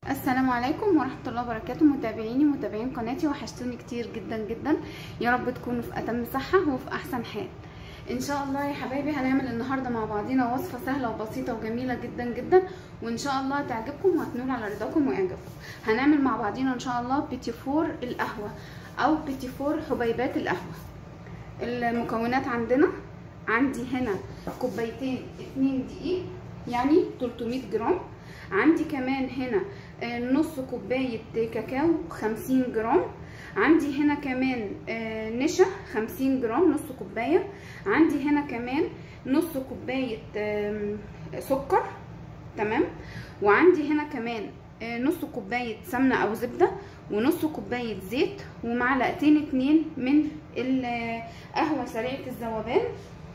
السلام عليكم ورحمة الله وبركاته متابعيني متابعين قناتي وحشتوني كتير جدا جدا يا رب تكونوا في أتم صحة وفي أحسن حال ان شاء الله يا حبايبي هنعمل النهارده مع بعضينا وصفه سهله وبسيطه وجميله جدا جدا وان شاء الله تعجبكم وهتنول على رضاكم ويعجبكم هنعمل مع بعضينا ان شاء الله بيتي فور القهوه او بيتي فور حبيبات القهوه المكونات عندنا عندي هنا كوبايتين اتنين دقيق يعني 300 جرام عندي كمان هنا نص كوبايه كاكاو 50 جرام عندي هنا كمان نشا 50 جرام نص كوبايه عندي هنا كمان نص كوبايه سكر تمام وعندي هنا كمان نص كوبايه سمنه او زبده ونص كوبايه زيت ومعلقتين اتنين من القهوه سريعه الذوبان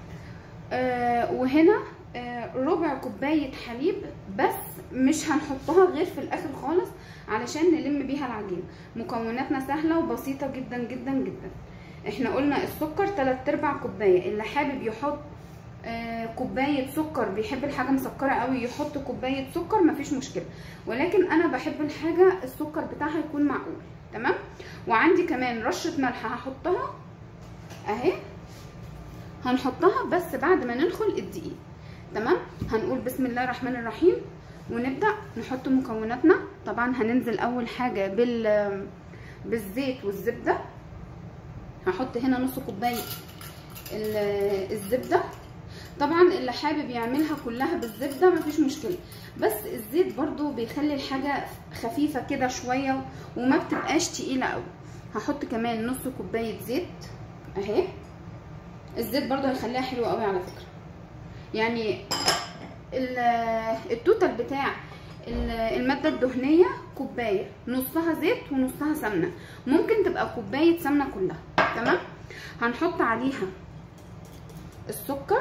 وهنا ربع كوبايه حليب بس مش هنحطها غير في الاخر خالص علشان نلم بيها العجينه مكوناتنا سهله وبسيطه جدا جدا جدا احنا قلنا السكر 3 ارباع كوبايه اللي حابب يحط آه كوبايه سكر بيحب الحاجه مسكره قوي يحط كوبايه سكر مفيش مشكله ولكن انا بحب الحاجه السكر بتاعها يكون معقول تمام وعندي كمان رشه ملح هحطها اهي هنحطها بس بعد ما ندخل الدقيق تمام هنقول بسم الله الرحمن الرحيم ونبدا نحط مكوناتنا طبعا هننزل اول حاجه بال بالزيت والزبده هحط هنا نص كوبايه الزبده طبعا اللي حابب يعملها كلها بالزبده مفيش مشكله بس الزيت برضو بيخلي الحاجه خفيفه كده شويه وما بتبقاش تقيله قوي هحط كمان نص كوبايه زيت اهي الزيت برضو هيخليها حلوه قوي على فكره يعني التوتال بتاع المادة الدهنية كوباية نصها زيت ونصها سمنة ممكن تبقى كوباية سمنة كلها تمام هنحط عليها السكر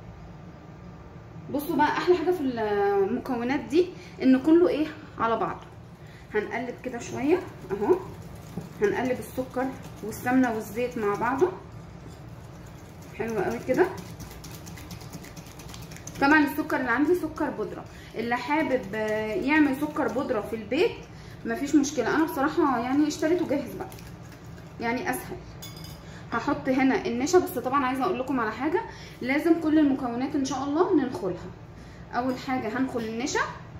بصوا بقى احلى حاجة في المكونات دي ان كله ايه على بعضه هنقلب كده شوية اهو هنقلب السكر والسمنة والزيت مع بعضه حلو قوي كده طبعا السكر اللي عندي سكر بودره اللي حابب يعمل سكر بودره في البيت مفيش مشكله انا بصراحه يعني اشتريته جاهز بقى يعني اسهل هحط هنا النشا بس طبعا عايزه اقول لكم على حاجه لازم كل المكونات ان شاء الله ننخلها اول حاجه هنخل النشا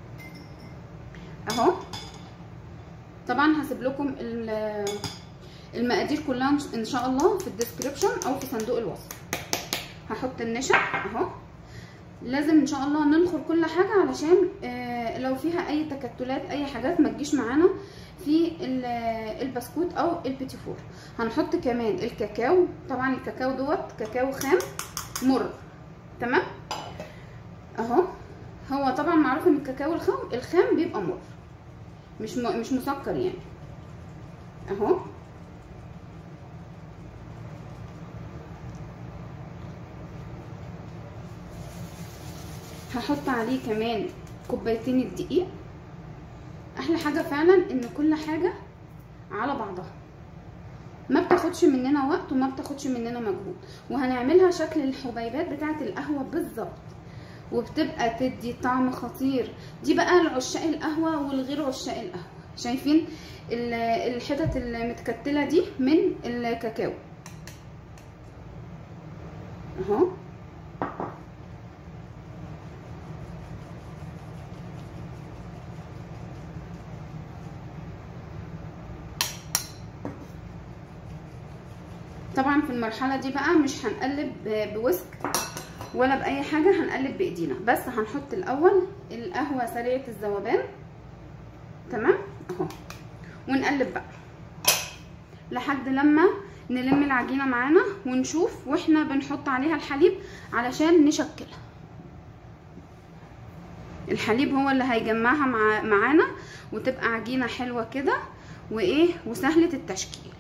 اهو طبعا هسيب لكم المقادير كلها ان شاء الله في الديسكريبشن او في صندوق الوصف هحط النشا اهو لازم ان شاء الله ننخر كل حاجه علشان آه لو فيها اي تكتلات اي حاجات ما تجيش معانا في البسكوت او البيتي فور هنحط كمان الكاكاو طبعا الكاكاو دوت كاكاو خام مر تمام اهو هو طبعا معروف ان الكاكاو الخام الخام بيبقى مر مش مش مسكر يعني اهو هحط عليه كمان كوبايتين الدقيق احلى حاجه فعلا ان كل حاجه على بعضها ما بتاخدش مننا وقت وما بتاخدش مننا مجهود وهنعملها شكل الحبيبات بتاعه القهوه بالظبط وبتبقى تدي طعم خطير دي بقى لعشاق القهوه والغير عشاق القهوه شايفين الحتت المتكتله دي من الكاكاو اهو طبعا في المرحله دي بقى مش هنقلب بوسك ولا باي حاجه هنقلب بايدينا بس هنحط الاول القهوه سريعه الذوبان تمام اهو ونقلب بقى لحد لما نلم العجينه معانا ونشوف واحنا بنحط عليها الحليب علشان نشكلها الحليب هو اللي هيجمعها مع معانا وتبقى عجينه حلوه كده وايه وسهله التشكيل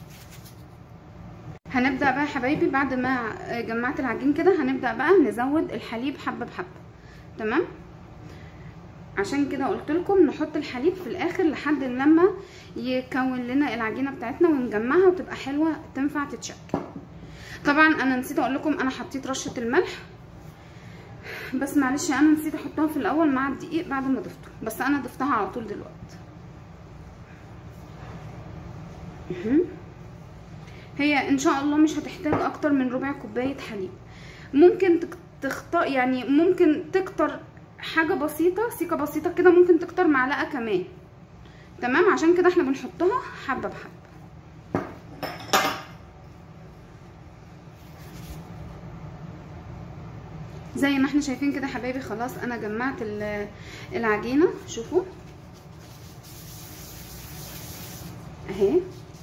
هنبدا بقى يا حبايبي بعد ما جمعت العجين كده هنبدا بقى نزود الحليب حبه بحبه تمام عشان كده قلت لكم نحط الحليب في الاخر لحد لما يكون لنا العجينه بتاعتنا ونجمعها وتبقى حلوه تنفع تتشكل طبعا انا نسيت اقول لكم انا حطيت رشه الملح بس معلش انا نسيت احطها في الاول مع الدقيق بعد ما ضفته بس انا ضفتها على طول دلوقتي مهم. هي ان شاء الله مش هتحتاج اكتر من ربع كوبايه حليب ممكن تختار يعني ممكن تكتر حاجه بسيطه سيكه بسيطه كده ممكن تكتر معلقه كمان تمام عشان كده احنا بنحطها حبه بحبه زي ما احنا شايفين كده حبايبي خلاص انا جمعت العجينه شوفوا اهي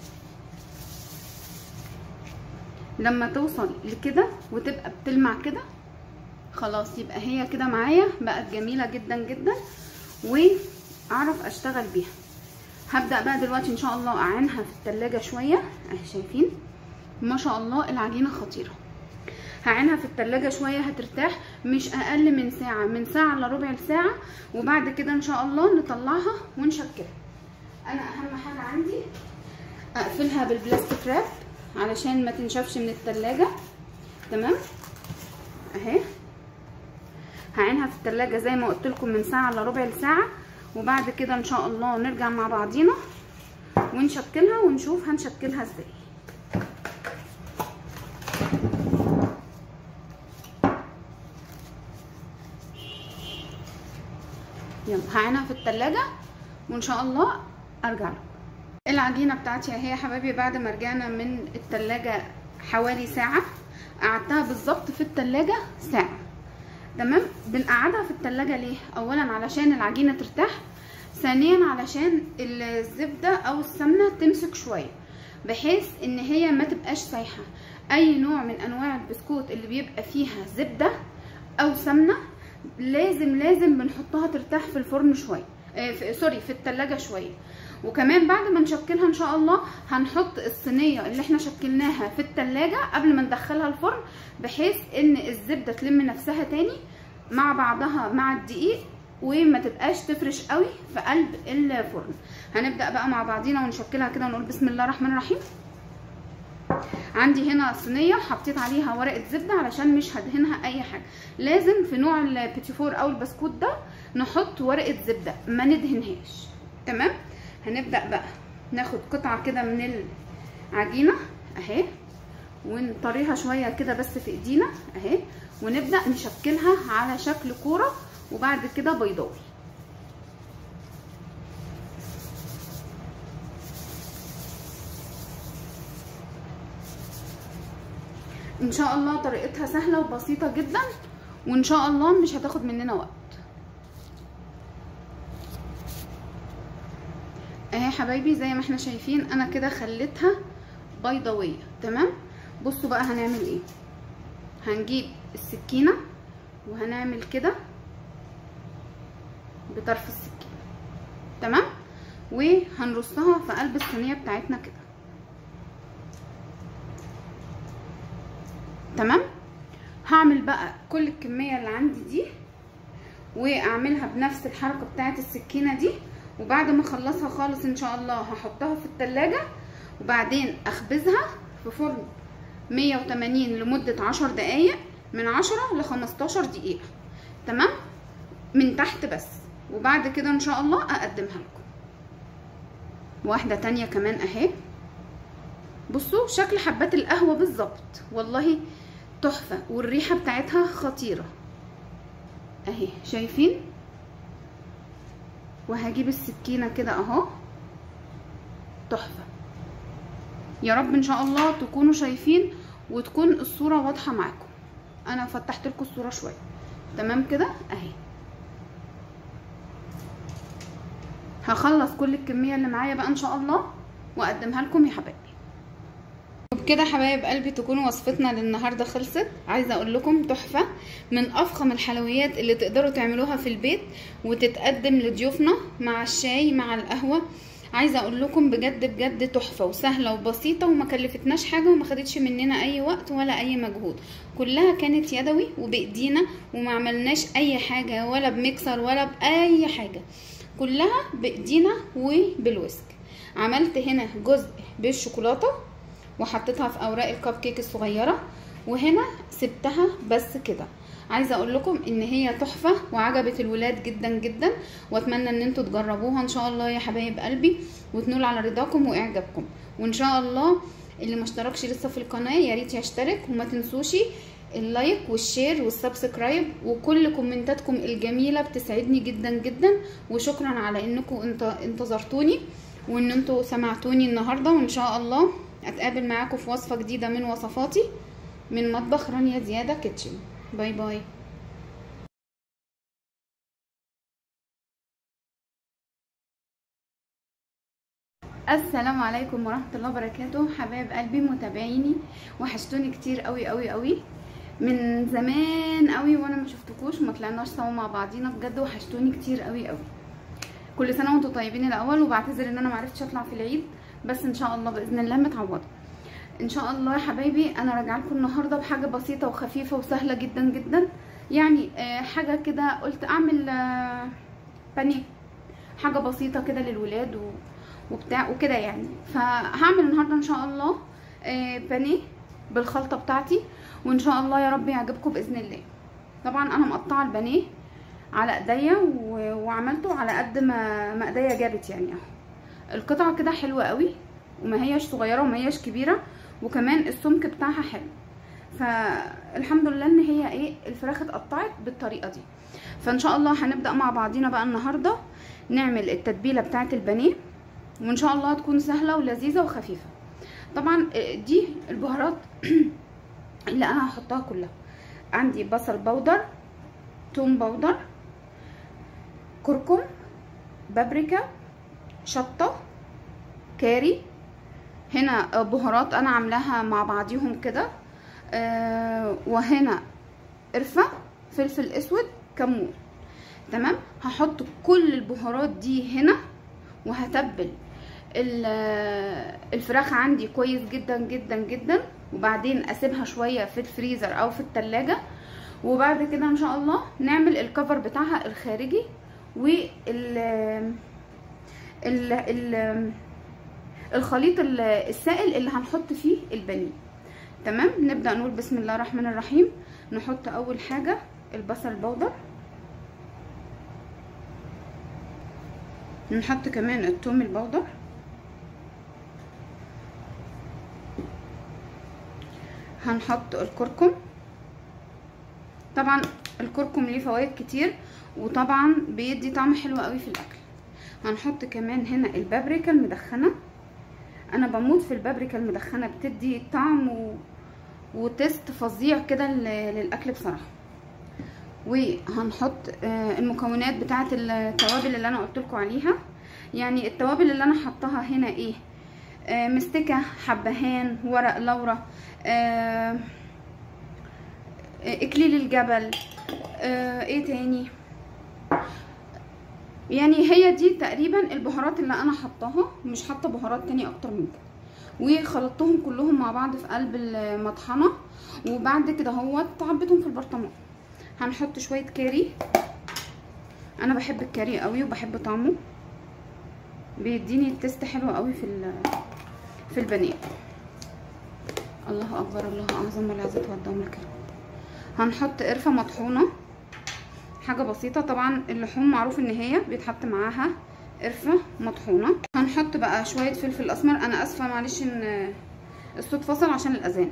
لما توصل لكده وتبقى بتلمع كده خلاص يبقى هي كده معايا بقت جميله جدا جدا واعرف اشتغل بيها هبدا بقى دلوقتي ان شاء الله اعينها في التلاجة شويه اهي شايفين ما شاء الله العجينه خطيره هعينها في التلاجة شوية هترتاح مش اقل من ساعة من ساعة الا ربع ساعة وبعد كده ان شاء الله نطلعها ونشكلها انا اهم حاجة عندي اقفلها بالبلاستيك راب علشان ما تنشفش من التلاجة تمام اهي هعينها في التلاجة زي ما قلت لكم من ساعة الا ربع ساعة وبعد كده ان شاء الله نرجع مع بعضينا ونشكلها ونشوف هنشكلها ازاي يلا هعينها في التلاجة وان شاء الله ارجع لكم العجينه بتاعتي اهي يا حبايبي بعد ما رجعنا من التلاجة حوالي ساعه قعدتها بالظبط في التلاجة ساعه تمام بنقعدها في التلاجة ليه اولا علشان العجينه ترتاح ثانيا علشان الزبده او السمنه تمسك شويه بحيث ان هي ما تبقاش سايحه اي نوع من انواع البسكوت اللي بيبقى فيها زبده او سمنه لازم لازم بنحطها ترتاح في الفرن شويه آه في سوري في التلاجة شويه وكمان بعد ما نشكلها ان شاء الله هنحط الصينيه اللي احنا شكلناها في التلاجة قبل ما ندخلها الفرن بحيث ان الزبده تلم نفسها تاني مع بعضها مع الدقيق وما تبقاش تفرش قوي في قلب الفرن هنبدا بقى مع بعضينا ونشكلها كده ونقول بسم الله الرحمن الرحيم عندي هنا صينيه حطيت عليها ورقه زبده علشان مش هدهنها اي حاجه لازم في نوع البيتيفور او البسكوت ده نحط ورقه زبده ما ندهنهاش تمام هنبدا بقى ناخد قطعه كده من العجينه اهي ونطريها شويه كده بس في ايدينا اهي ونبدا نشكلها على شكل كوره وبعد كده بيضاوي ان شاء الله طريقتها سهله وبسيطه جدا وان شاء الله مش هتاخد مننا وقت اهي حبايبي زي ما احنا شايفين انا كده خليتها بيضاويه تمام بصوا بقى هنعمل ايه هنجيب السكينه وهنعمل كده بطرف السكينه تمام وهنرصها في قلب الصينيه بتاعتنا كده تمام هعمل بقى كل الكميه اللي عندي دي واعملها بنفس الحركه بتاعه السكينه دي وبعد ما اخلصها خالص ان شاء الله هحطها في التلاجة وبعدين اخبزها في فرن 180 لمدة 10 دقايق من 10 ل 15 دقيقة تمام من تحت بس وبعد كده ان شاء الله اقدمها لكم واحدة تانية كمان اهي بصوا شكل حبات القهوة بالظبط والله تحفة والريحة بتاعتها خطيرة اهي شايفين وهجيب السكينة كده اهو تحفة يا رب ان شاء الله تكونوا شايفين وتكون الصورة واضحة معاكم انا فتحت لكم الصورة شوية تمام كده اهي هخلص كل الكمية اللي معايا بقى ان شاء الله واقدمها لكم يا حبايبي وبكده حبايب قلبي تكون وصفتنا للنهارده خلصت عايزه اقول لكم تحفه من افخم الحلويات اللي تقدروا تعملوها في البيت وتتقدم لضيوفنا مع الشاي مع القهوه عايزه اقول لكم بجد بجد تحفه وسهله وبسيطه وما كلفتناش حاجه وما خدتش مننا اي وقت ولا اي مجهود كلها كانت يدوي وبايدينا وما عملناش اي حاجه ولا بميكسر ولا باي حاجه كلها بايدينا وبالويسك عملت هنا جزء بالشوكولاته وحطيتها في اوراق الكب كيك الصغيره وهنا سبتها بس كده عايزه اقول لكم ان هي تحفه وعجبت الولاد جدا جدا واتمنى ان انتوا تجربوها ان شاء الله يا حبايب قلبي وتنول على رضاكم واعجابكم وان شاء الله اللي ما اشتركش لسه في القناه يا ريت يشترك وما تنسوش اللايك والشير والسبسكرايب وكل كومنتاتكم الجميله بتسعدني جدا جدا وشكرا على انكم انت انتظرتوني وان انتوا سمعتوني النهارده وان شاء الله اتقابل معاكم في وصفه جديده من وصفاتي من مطبخ رانيا زياده كيتشن باي باي السلام عليكم ورحمه الله وبركاته حبايب قلبي متابعيني وحشتوني كتير قوي قوي قوي من زمان قوي وانا ما شفتكوش وما طلعناش سوا مع بعضينا بجد وحشتوني كتير قوي قوي كل سنه وانتم طيبين الاول وبعتذر ان انا معرفتش اطلع في العيد بس ان شاء الله باذن الله متعوضه ان شاء الله يا حبايبي انا راجعه لكم النهارده بحاجه بسيطه وخفيفه وسهله جدا جدا يعني آه حاجه كده قلت اعمل آه بانيه حاجه بسيطه كده للولاد و... وبتاع وكده يعني فهعمل النهارده ان شاء الله آه بانيه بالخلطه بتاعتي وان شاء الله يا رب يعجبكم باذن الله طبعا انا مقطعه البانيه على ايديا وعملته على قد ما ما ايديا جابت يعني اهو القطعه كده حلوه قوي وما هياش صغيره وما هياش كبيره وكمان السمك بتاعها حلو فالحمد لله ان هي ايه الفراخ اتقطعت بالطريقه دي فان شاء الله هنبدا مع بعضينا بقى النهارده نعمل التتبيله بتاعه البانيه وان شاء الله تكون سهله ولذيذه وخفيفه طبعا دي البهارات اللي انا هحطها كلها عندي بصل بودر توم بودر كركم بابريكا شطه كاري هنا بهارات انا عاملاها مع بعضيهم كده آه وهنا قرفه فلفل اسود كمون تمام هحط كل البهارات دي هنا وهتبل الفراخ عندي كويس جدا جدا جدا وبعدين اسيبها شويه في الفريزر او في التلاجة وبعد كده ان شاء الله نعمل الكفر بتاعها الخارجي وال ال ال الخليط السائل اللي هنحط فيه البانيه تمام نبدا نقول بسم الله الرحمن الرحيم نحط اول حاجه البصل البودر نحط كمان الثوم البودر هنحط الكركم طبعا الكركم ليه فوائد كتير وطبعا بيدي طعم حلو قوي في الاكل هنحط كمان هنا البابريكا المدخنه انا بموت في البابريكا المدخنه بتدي طعم و... وتست فظيع كده للاكل بصراحه وهنحط المكونات بتاعه التوابل اللي انا قلت لكم عليها يعني التوابل اللي انا حطاها هنا ايه مستكه حبهان ورق لورا اكليل الجبل ايه تاني يعني هي دي تقريبا البهارات اللي انا حطاها مش حاطه بهارات تانية اكتر من كده وخلطتهم كلهم مع بعض في قلب المطحنه وبعد كده اهوت عبيتهم في البرطمان هنحط شويه كاري انا بحب الكاري قوي وبحب طعمه بيديني التست حلو قوي في في البانيه الله اكبر الله اعظم والعزة والدوم الكريم هنحط قرفه مطحونه حاجه بسيطه طبعا اللحوم معروف ان هي بيتحط معاها قرفه مطحونه هنحط بقى شويه فلفل اسمر انا اسفه معلش ان الصوت فصل عشان الاذان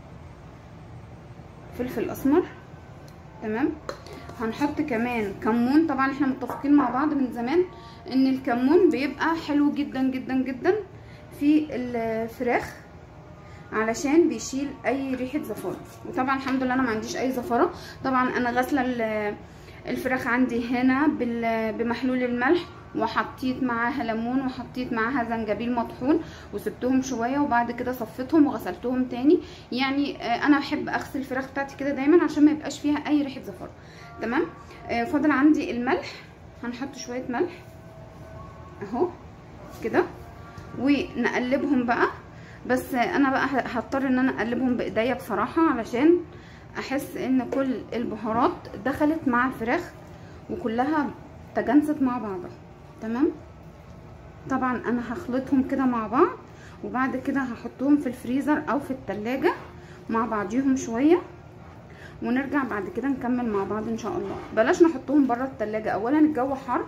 فلفل اسمر تمام هنحط كمان كمون طبعا احنا متفقين مع بعض من زمان ان الكمون بيبقى حلو جدا جدا جدا في الفراخ علشان بيشيل اي ريحه زفاره وطبعا الحمد لله انا ما عنديش اي زفاره طبعا انا غاسله الفراخ عندي هنا بمحلول الملح وحطيت معاها ليمون وحطيت معاها زنجبيل مطحون وسبتهم شويه وبعد كده صفيتهم وغسلتهم تاني يعني انا بحب اغسل الفراخ بتاعتي كده دايما عشان ما يبقاش فيها اي ريحه زفاره تمام فاضل عندي الملح هنحط شويه ملح اهو كده ونقلبهم بقى بس انا بقى هضطر ان انا اقلبهم بايديا بصراحه علشان احس ان كل البهارات دخلت مع الفراخ وكلها تجانست مع بعضها تمام طبعا انا هخلطهم كده مع بعض وبعد كده هحطهم في الفريزر او في التلاجة مع بعضيهم شوية ونرجع بعد كده نكمل مع بعض ان شاء الله بلاش نحطهم بره التلاجة اولا الجو حر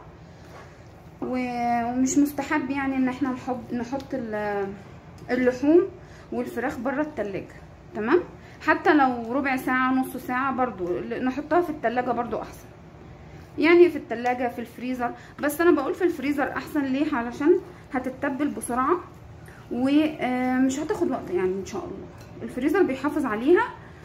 ومش مستحب يعني ان احنا نحط نحط اللحوم والفراخ بره التلاجة تمام حتى لو ربع ساعة نص ساعة برضو نحطها في التلاجة برضو احسن يعني في التلاجة في الفريزر بس انا بقول في الفريزر احسن ليه علشان هتتبل بسرعة ومش هتاخد وقت يعني ان شاء الله الفريزر بيحافظ عليها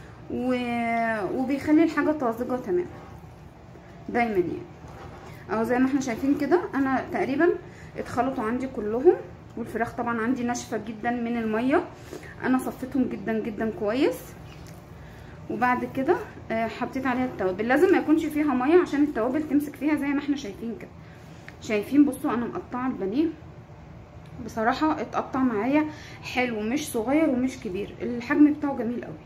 وبيخلي الحاجة طازجة تمام دايما يعني اهو زي ما احنا شايفين كده انا تقريبا اتخلطوا عندي كلهم والفراخ طبعا عندي ناشفه جدا من الميه انا صفيتهم جدا جدا كويس وبعد كده حطيت عليها التوابل لازم ما يكونش فيها ميه عشان التوابل تمسك فيها زي ما احنا شايفين كده شايفين بصوا انا مقطعه البانيه بصراحه اتقطع معايا حلو مش صغير ومش كبير الحجم بتاعه جميل قوي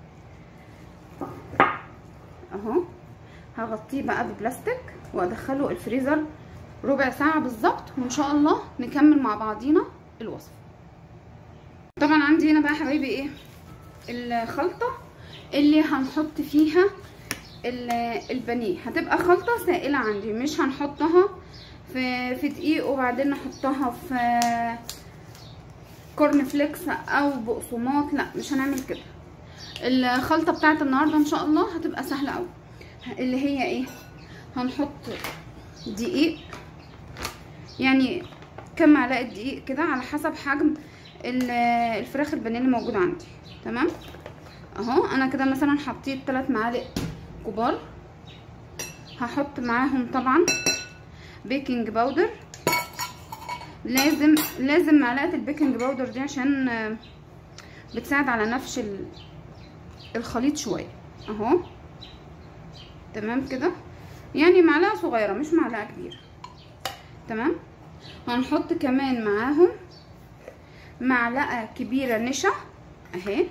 اهو هغطيه بقى ببلاستيك وادخله الفريزر ربع ساعه بالظبط وان شاء الله نكمل مع بعضينا الوصفه طبعا عندي هنا بقى يا حبايبي ايه الخلطه اللي هنحط فيها البانيه هتبقى خلطه سائله عندي مش هنحطها في في دقيق وبعدين نحطها في كورن فليكس او بقسماط لا مش هنعمل كده الخلطه بتاعت النهارده ان شاء الله هتبقى سهله قوي اللي هي ايه هنحط دقيق يعني كم معلقه دقيق كده على حسب حجم الفراخ البانيه اللي موجود عندي تمام اهو انا كده مثلا حطيت 3 معالق كبار هحط معاهم طبعا بيكنج باودر لازم لازم معلقه البيكنج باودر دي عشان بتساعد على نفش الخليط شويه اهو تمام كده يعني معلقه صغيره مش معلقه كبيره تمام هنحط كمان معاهم معلقه كبيره نشا اهي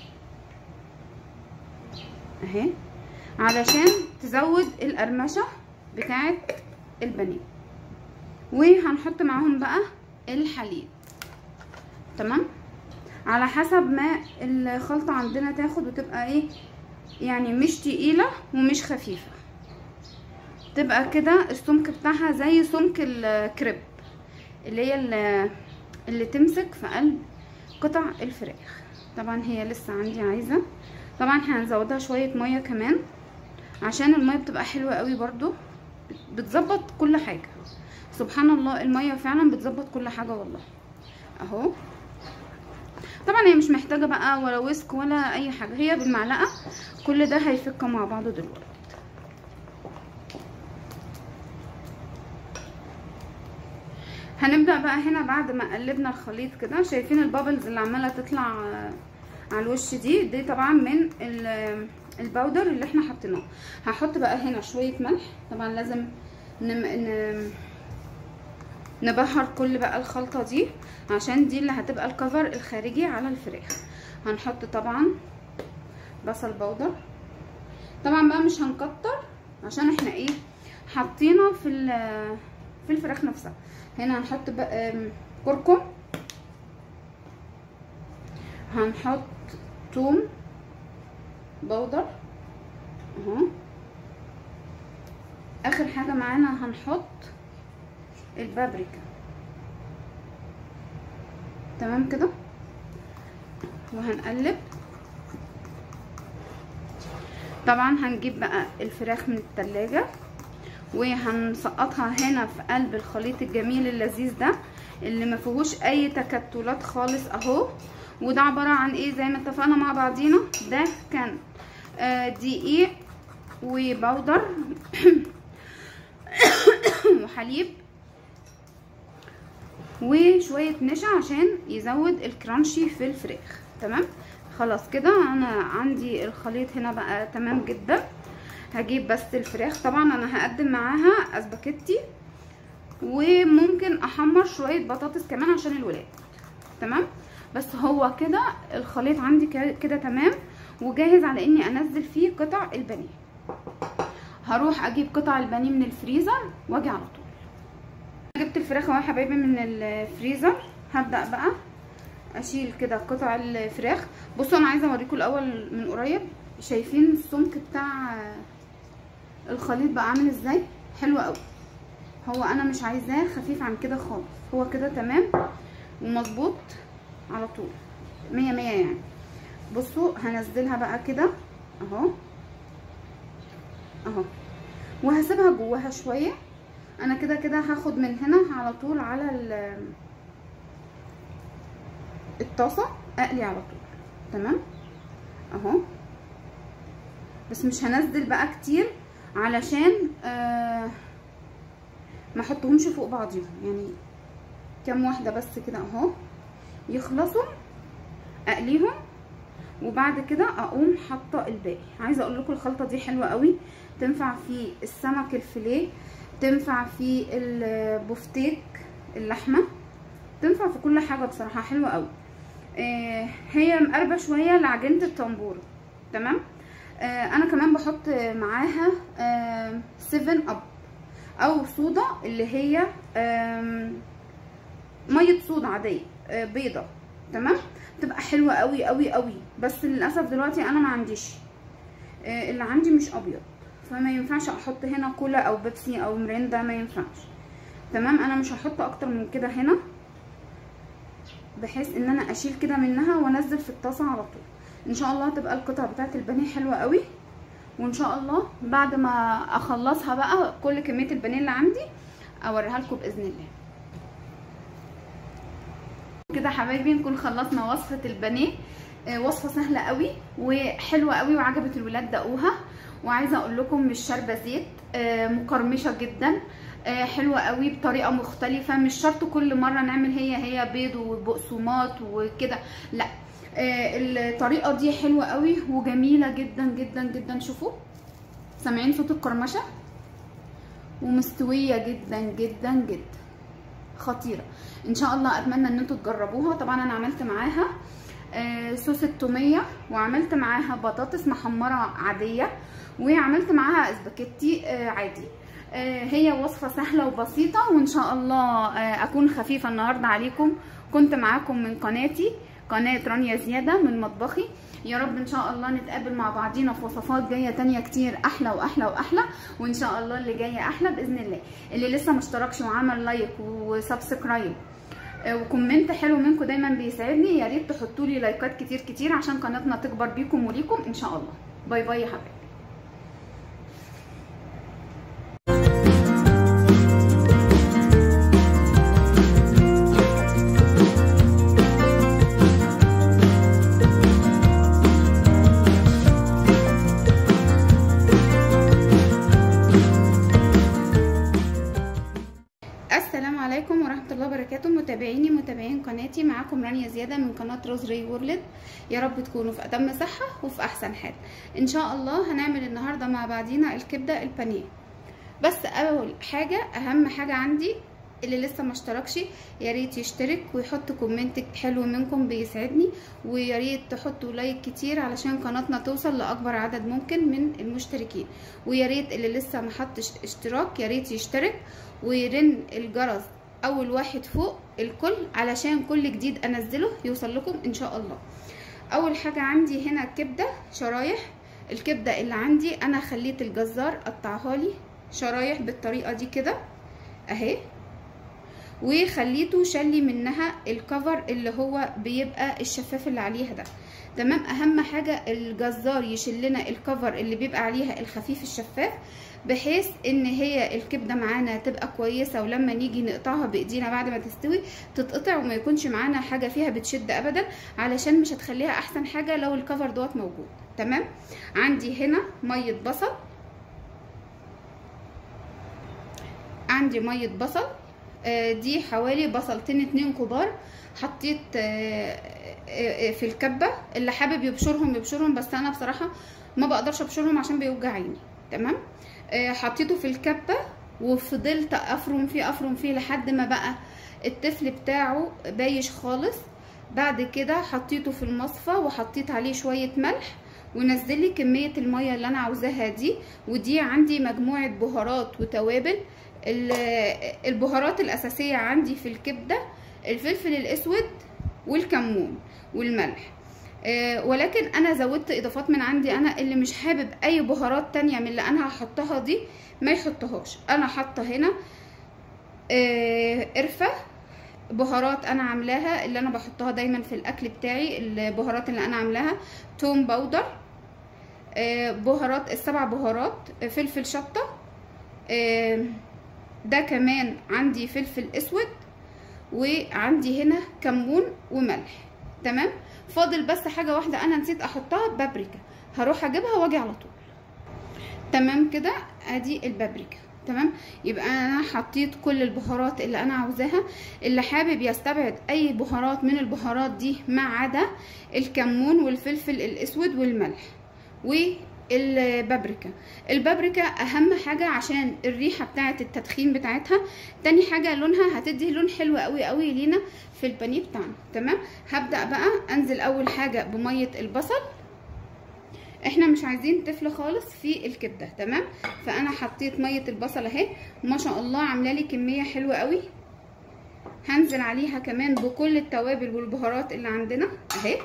اهي علشان تزود القرمشه بتاعه البانيه وهنحط معاهم بقى الحليب تمام على حسب ما الخلطه عندنا تاخد وتبقى ايه يعني مش تقيله ومش خفيفه تبقى كده السمك بتاعها زي سمك الكريب اللي هي اللي, اللي تمسك في قلب قطع الفراخ طبعا هي لسه عندي عايزه طبعا هنزودها شويه ميه كمان عشان الميه بتبقى حلوه قوي برضو بتظبط كل حاجه سبحان الله الميه فعلا بتظبط كل حاجه والله اهو طبعا هي مش محتاجه بقى ولا ويسك ولا اي حاجه هي بالمعلقه كل ده هيفك مع بعضه دلوقتي هنبدا بقى هنا بعد ما قلبنا الخليط كده شايفين البابلز اللي عماله تطلع على الوش دي دي طبعا من الباودر اللي احنا حطيناه هحط بقى هنا شويه ملح طبعا لازم نم... ن... نبهر كل بقى الخلطه دي عشان دي اللي هتبقى الكفر الخارجي على الفراخ هنحط طبعا بصل بودر طبعا بقى مش هنكتر عشان احنا ايه حاطينه في في الفراخ نفسها هنا هنحط بقى كركم هنحط توم بودر اهو اخر حاجه معانا هنحط البابريكا تمام كده وهنقلب طبعا هنجيب بقى الفراخ من التلاجة وهنسقطها هنا في قلب الخليط الجميل اللذيذ ده اللي ما فيهوش اي تكتلات خالص اهو وده عباره عن ايه زي ما اتفقنا مع بعضينا ده كان آه دقيق وبودر وحليب وشويه نشا عشان يزود الكرانشي في الفراخ تمام خلاص كده انا عندي الخليط هنا بقى تمام جدا هجيب بس الفراخ طبعا انا هقدم معاها اسباجيتي وممكن احمر شويه بطاطس كمان عشان الولاد تمام بس هو كده الخليط عندي كده تمام وجاهز على اني انزل فيه قطع البانيه هروح اجيب قطع البانيه من الفريزر واجي على طول جبت الفراخ اهو يا حبايبي من الفريزر هبدا بقى اشيل كده قطع الفراخ بصوا انا عايزه اوريكم الاول من قريب شايفين السمك بتاع الخليط بقى عامل ازاي حلو قوي هو انا مش عايزاه خفيف عن كده خالص هو كده تمام ومظبوط على طول مية مية يعني بصوا هنزلها بقى كده اهو اهو وهسيبها جواها شويه انا كده كده هاخد من هنا على طول على الطاسه اقلي على طول تمام اهو بس مش هنزل بقى كتير علشان آه ما احطهمش فوق بعضهم يعني كام واحده بس كده اهو يخلصوا اقليهم وبعد كده اقوم حاطه الباقي عايزه اقول لكم الخلطه دي حلوه قوي تنفع في السمك الفيليه تنفع في البفتيك اللحمه تنفع في كل حاجه بصراحه حلوه قوي آه هي مقربه شويه لعجينه الطنبوره تمام آه انا كمان بحط معاها آه 7 اب او صودا اللي هي ميه صودا عاديه بيضه تمام تبقى حلوه قوي قوي قوي بس للاسف دلوقتي انا ما عنديش اللي عندي مش ابيض فما ينفعش احط هنا كولا او بيبسي او مريندا ما ينفعش تمام انا مش هحط اكتر من كده هنا بحيث ان انا اشيل كده منها وانزل في الطاسه على طول ان شاء الله تبقى القطعه بتاعه البانيه حلوه قوي وان شاء الله بعد ما اخلصها بقى كل كميه البانيه اللي عندي اوريها لكم باذن الله كده حبايبي نكون خلصنا وصفه البانيه وصفه سهله قوي وحلوه قوي وعجبت الولاد دقوها وعايزه اقول لكم مش شاربه زيت مقرمشه جدا حلوه قوي بطريقه مختلفه مش شرط كل مره نعمل هي هي بيض وبقسماط وكده لا الطريقه دي حلوه قوي وجميله جدا جدا جدا شوفوا سامعين صوت القرمشه ومستويه جدا جدا جدا خطيره ان شاء الله اتمنى ان انتوا تجربوها طبعا انا عملت معاها صوص التوميه وعملت معاها بطاطس محمره عاديه وعملت معاها اسباجيتي عادي هي وصفة سهلة وبسيطة وإن شاء الله أكون خفيفة النهاردة عليكم كنت معاكم من قناتي قناة رانيا زيادة من مطبخي يا رب إن شاء الله نتقابل مع بعضينا في وصفات جاية تانية كتير أحلى وأحلى وأحلى وإن شاء الله اللي جاية أحلى بإذن الله اللي لسه مشتركش وعمل لايك وسبسكرايب وكومنت حلو منكم دايما بيساعدني يا ريت تحطوا لي لايكات كتير كتير عشان قناتنا تكبر بيكم وليكم ان شاء الله باي باي يا حبايبي عليكم ورحمه الله وبركاته متابعيني متابعين قناتي معاكم رانيا زياده من قناه روزري وورلد يا رب تكونوا في اتم صحه وفي احسن حال ان شاء الله هنعمل النهارده مع بعضينا الكبده البانيه بس اول حاجه اهم حاجه عندي اللي لسه ما اشتركش يا ريت يشترك ويحط كومنت حلو منكم بيسعدني ويا ريت تحطوا لايك كتير علشان قناتنا توصل لاكبر عدد ممكن من المشتركين ويا ريت اللي لسه ما حطش اشتراك يا ريت يشترك ويرن الجرس اول واحد فوق الكل علشان كل جديد انزله يوصل لكم ان شاء الله اول حاجه عندي هنا كبده شرايح الكبده اللي عندي انا خليت الجزار قطعها لي شرايح بالطريقه دي كده اهي وخليته شلي منها الكفر اللي هو بيبقى الشفاف اللي عليها ده تمام اهم حاجه الجزار يشيل لنا الكفر اللي بيبقى عليها الخفيف الشفاف بحيث ان هي الكبده معانا تبقى كويسه ولما نيجي نقطعها بايدينا بعد ما تستوي تتقطع وما يكونش معانا حاجه فيها بتشد ابدا علشان مش هتخليها احسن حاجه لو الكفر دوت موجود تمام عندي هنا ميه بصل عندي ميه بصل دي حوالي بصلتين اتنين كبار حطيت في الكبه اللي حابب يبشرهم يبشرهم بس انا بصراحه ما بقدرش ابشرهم عشان بيوجع عيني تمام حطيته في الكبه وفضلت افرم فيه افرم فيه لحد ما بقى التفل بتاعه بايش خالص بعد كده حطيته في المصفى وحطيت عليه شويه ملح ونزل لي كميه الميه اللي انا عاوزاها دي ودي عندي مجموعه بهارات وتوابل البهارات الاساسيه عندي في الكبده الفلفل الاسود والكمون والملح آه ولكن انا زودت اضافات من عندي انا اللي مش حابب اي بهارات تانية من اللي انا هحطها دي ما يحطهاش انا حاطه هنا آه قرفه بهارات انا عاملاها اللي انا بحطها دايما في الاكل بتاعي البهارات اللي انا عاملاها توم باودر آه بهارات السبع بهارات آه فلفل شطه آه ده كمان عندي فلفل اسود وعندي هنا كمون وملح تمام فاضل بس حاجه واحده انا نسيت احطها بابريكا هروح اجيبها واجي على طول تمام كده ادي البابريكا تمام يبقى انا حطيت كل البهارات اللي انا عاوزاها اللي حابب يستبعد اي بهارات من البهارات دي ما عدا الكمون والفلفل الاسود والملح والبابريكا البابريكا اهم حاجه عشان الريحه بتاعه التدخين بتاعتها تاني حاجه لونها هتدي لون حلو قوي قوي لينا في البانيه بتاعنا تمام هبدا بقى انزل اول حاجه بميه البصل احنا مش عايزين تفل خالص في الكبده تمام فانا حطيت ميه البصل اهي ما شاء الله عامله لي كميه حلوه قوي هنزل عليها كمان بكل التوابل والبهارات اللي عندنا اهي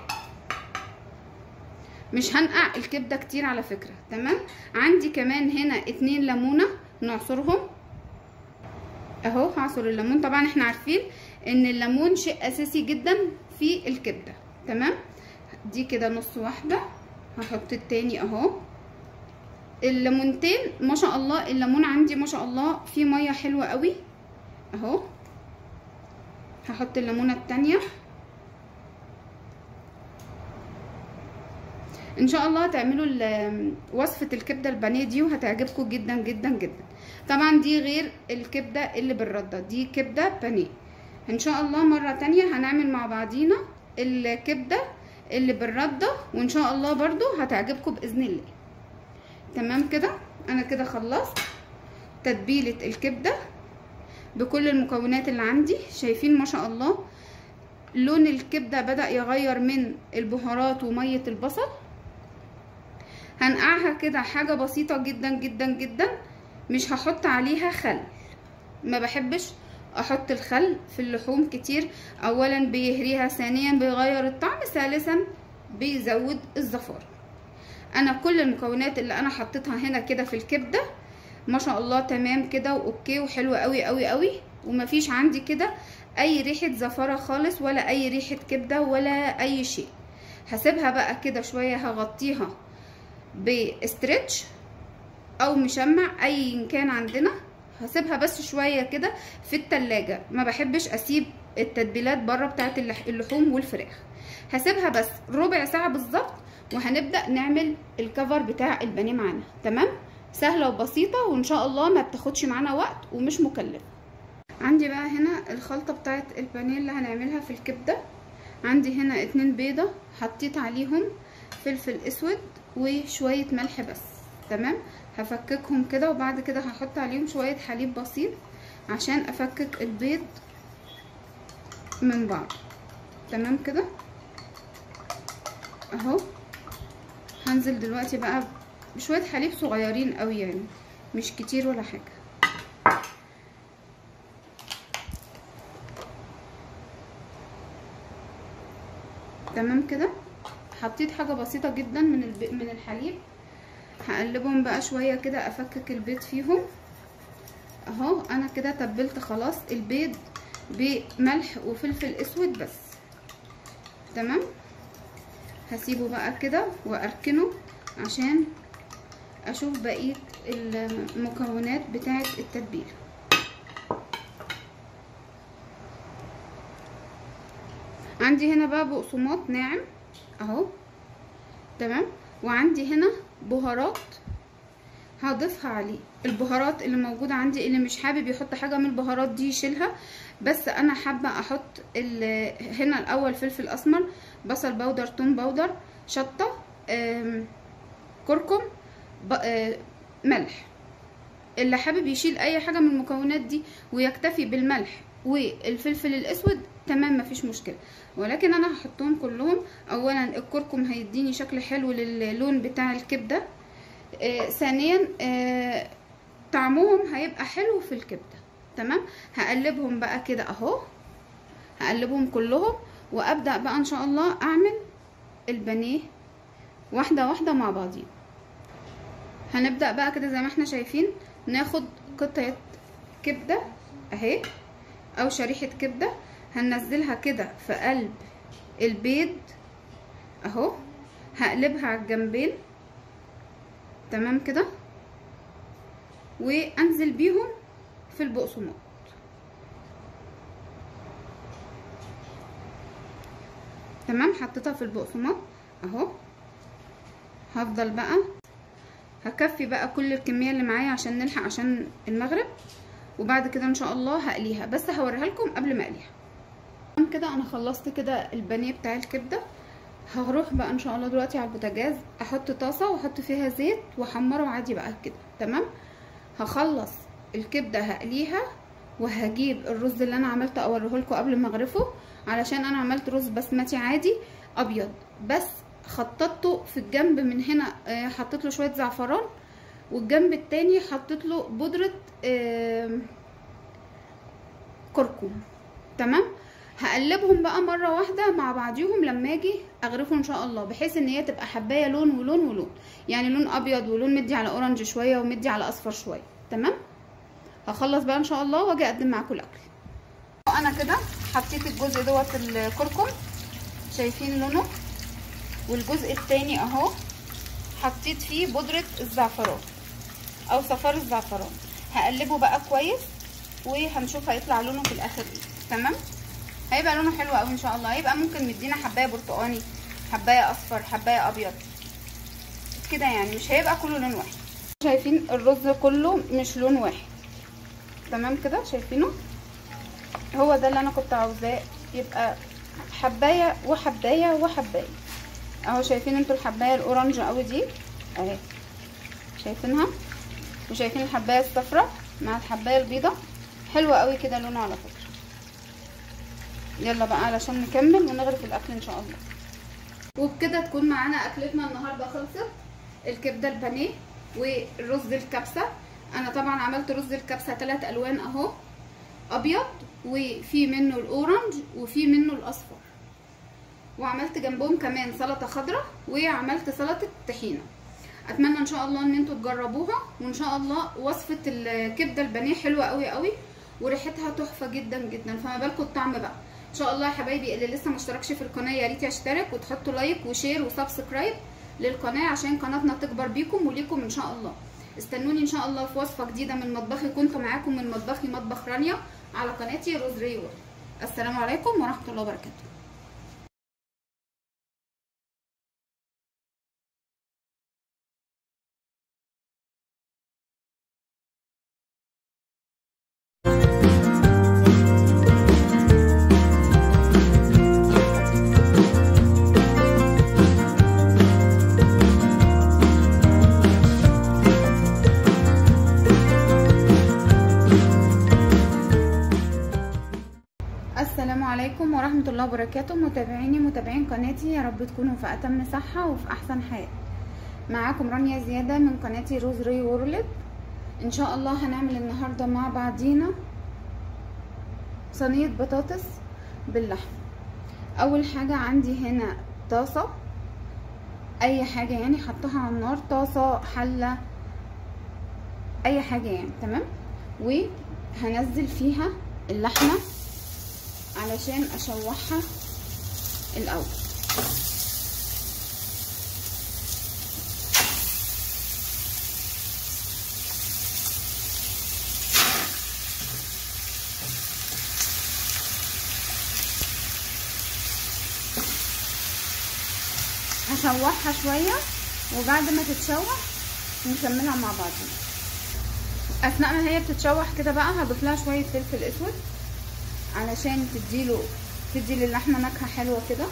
مش هنقع الكبده كتير على فكره تمام عندي كمان هنا اتنين ليمونه نعصرهم اهو هعصر الليمون طبعا احنا عارفين ان الليمون شيء اساسي جدا في الكبده تمام دي كده نص واحده هحط التاني اهو الليمونتين ما شاء الله الليمون عندي ما شاء الله فيه ميه حلوه قوي اهو هحط الليمونه التانيه ان شاء الله تعملوا وصفه الكبده البانيه دي وهتعجبكم جدا جدا جدا طبعا دي غير الكبده اللي بالرده دي كبده بانيه ان شاء الله مره تانية هنعمل مع بعضينا الكبده اللي بالرده وان شاء الله برضو هتعجبكم باذن الله تمام كده انا كده خلصت تتبيله الكبده بكل المكونات اللي عندي شايفين ما شاء الله لون الكبده بدا يغير من البهارات وميه البصل هنقعها كده حاجه بسيطه جدا جدا جدا مش هحط عليها خل ما بحبش احط الخل في اللحوم كتير اولا بيهريها ثانيا بيغير الطعم ثالثا بيزود الزفاره انا كل المكونات اللي انا حطيتها هنا كده في الكبده ما شاء الله تمام كده واوكي وحلوه قوي قوي قوي ومفيش عندي كده اي ريحه زفاره خالص ولا اي ريحه كبده ولا اي شيء هسيبها بقى كده شويه هغطيها باسترتش او مشمع اي كان عندنا هسيبها بس شويه كده في التلاجة ما بحبش اسيب التتبيلات بره بتاعه اللحوم والفراخ هسيبها بس ربع ساعه بالظبط وهنبدا نعمل الكفر بتاع البانيه معانا تمام سهله وبسيطه وان شاء الله ما بتاخدش معانا وقت ومش مكلفه عندي بقى هنا الخلطه بتاعه البانيه اللي هنعملها في الكبده عندي هنا اتنين بيضه حطيت عليهم فلفل اسود وشويه ملح بس تمام هفككهم كده وبعد كده هحط عليهم شويه حليب بسيط عشان افكك البيض من بعض تمام كده اهو هنزل دلوقتي بقى بشويه حليب صغيرين قوي يعني مش كتير ولا حاجه تمام كده حطيت حاجه بسيطه جدا من الب... من الحليب هقلبهم بقى شويه كده افكك البيض فيهم اهو انا كده تبلت خلاص البيض بملح وفلفل اسود بس تمام هسيبه بقى كده واركنه عشان اشوف بقيه المكونات بتاعه التتبيله عندي هنا بقى بقسماط ناعم اهو تمام وعندي هنا بهارات هضيفها عليه البهارات اللي موجوده عندي اللي مش حابب يحط حاجه من البهارات دي يشيلها بس انا حابه احط هنا الاول فلفل اسمر بصل بودر توم بودر شطه كركم ملح اللي حابب يشيل اي حاجه من المكونات دي ويكتفي بالملح والفلفل الاسود تمام مفيش مشكله ولكن انا هحطهم كلهم اولا الكركم هيديني شكل حلو للون بتاع الكبده آه ثانيا آه طعمهم هيبقى حلو في الكبده تمام هقلبهم بقى كده اهو هقلبهم كلهم وابدا بقى ان شاء الله اعمل البانيه واحده واحده مع بعضين هنبدا بقى كده زي ما احنا شايفين ناخد قطعه كبده اهي او شريحه كبده هننزلها كده في قلب البيض اهو هقلبها على الجنبين تمام كده وانزل بيهم في البقسماط تمام حطيتها في البقسماط اهو هفضل بقى هكفي بقى كل الكميه اللي معايا عشان نلحق عشان المغرب وبعد كده ان شاء الله هقليها بس هوريها لكم قبل ما اقليها تمام كده انا خلصت كده البانيه بتاع الكبده هروح بقى ان شاء الله دلوقتي على البوتاجاز احط طاسه واحط فيها زيت واحمره عادي بقى كده تمام هخلص الكبده هقليها وهجيب الرز اللي انا عملته اوريه لكم قبل ما اغرفه علشان انا عملت رز بسمتي عادي ابيض بس خططته في الجنب من هنا حطيت له شويه زعفران والجنب التاني حطيت له بودره كركم تمام هقلبهم بقى مره واحده مع بعضيهم لما اجي اغرفه ان شاء الله بحيث ان هي تبقى حبايه لون ولون ولون يعني لون ابيض ولون مدي على اورنج شويه ومدي على اصفر شويه تمام هخلص بقى ان شاء الله واجي اقدم معاكم الاكل انا كده حطيت الجزء دوت الكركم شايفين لونه والجزء التاني اهو حطيت فيه بودره الزعفران او صفار الزعفران هقلبه بقى كويس وهنشوف هيطلع لونه في الاخر ايه تمام هيبقى لونه حلو قوي ان شاء الله هيبقى ممكن مدينا حبايه برتقاني حبايه اصفر حبايه ابيض كده يعني مش هيبقى كله لون واحد شايفين الرز كله مش لون واحد تمام كده شايفينه هو ده اللي انا كنت عاوزاه يبقى حبايه وحبايه وحبايه اهو شايفين انتوا الحبايه الاورنج قوي دي اهي شايفينها وشايفين الحبايه الصفراء مع الحبايه البيضه حلوه قوي كده لونه على فكره يلا بقى علشان نكمل ونغرف الاكل ان شاء الله وبكده تكون معانا اكلتنا النهارده خلصت الكبده البانيه والرز الكبسه انا طبعا عملت رز الكبسه ثلاث الوان اهو ابيض وفي منه الاورنج وفي منه الاصفر وعملت جنبهم كمان سلطه خضراء وعملت سلطه طحينه اتمنى ان شاء الله ان انتوا تجربوها وان شاء الله وصفه الكبده البانيه حلوه قوي قوي وريحتها تحفه جدا جدا فما بالكم الطعم بقى ان شاء الله يا حبايبي اللي لسه ما اشتركش في القناه يا ريت يشترك وتحطوا لايك وشير وسبسكرايب للقناه عشان قناتنا تكبر بيكم وليكم ان شاء الله استنوني ان شاء الله في وصفه جديده من مطبخي كنت معاكم من مطبخي مطبخ رانيا على قناتي روز ريور السلام عليكم ورحمه الله وبركاته السلام عليكم ورحمة الله وبركاته متابعيني متابعين قناتي يا رب تكونوا في أتم صحة وفي أحسن حال معاكم رانيا زيادة من قناتي روز ري وورلد إن شاء الله هنعمل النهاردة مع بعضينا صينية بطاطس باللحم أول حاجة عندي هنا طاسة أي حاجة يعني حطها على النار طاسة حلة أي حاجة يعني تمام وهنزل فيها اللحمة علشان اشوحها الاول هشوحها شويه وبعد ما تتشوح نكملها مع بعضنا اثناء ما هي بتتشوح كده بقى هضيف لها شويه فلفل اسود علشان تديله تدي للحمه نكهه حلوه كده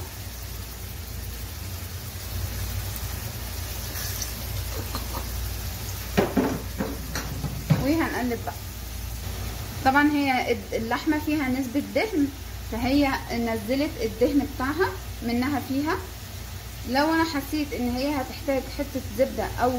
وهنقلب بقى طبعا هي اللحمه فيها نسبه دهن فهي نزلت الدهن بتاعها منها فيها لو انا حسيت ان هي هتحتاج حته زبده او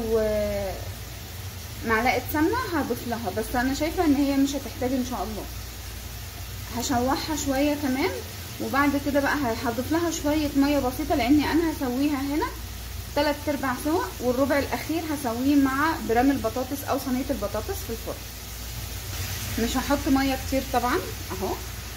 معلقه سمنه هضيف لها بس انا شايفه ان هي مش هتحتاج ان شاء الله هشوحها شويه كمان وبعد كده بقى هضيف لها شويه ميه بسيطه لاني انا هسويها هنا تلات ارباع سوا والربع الاخير هسويه مع برام البطاطس او صينيه البطاطس في الفرن مش هحط ميه كتير طبعا اهو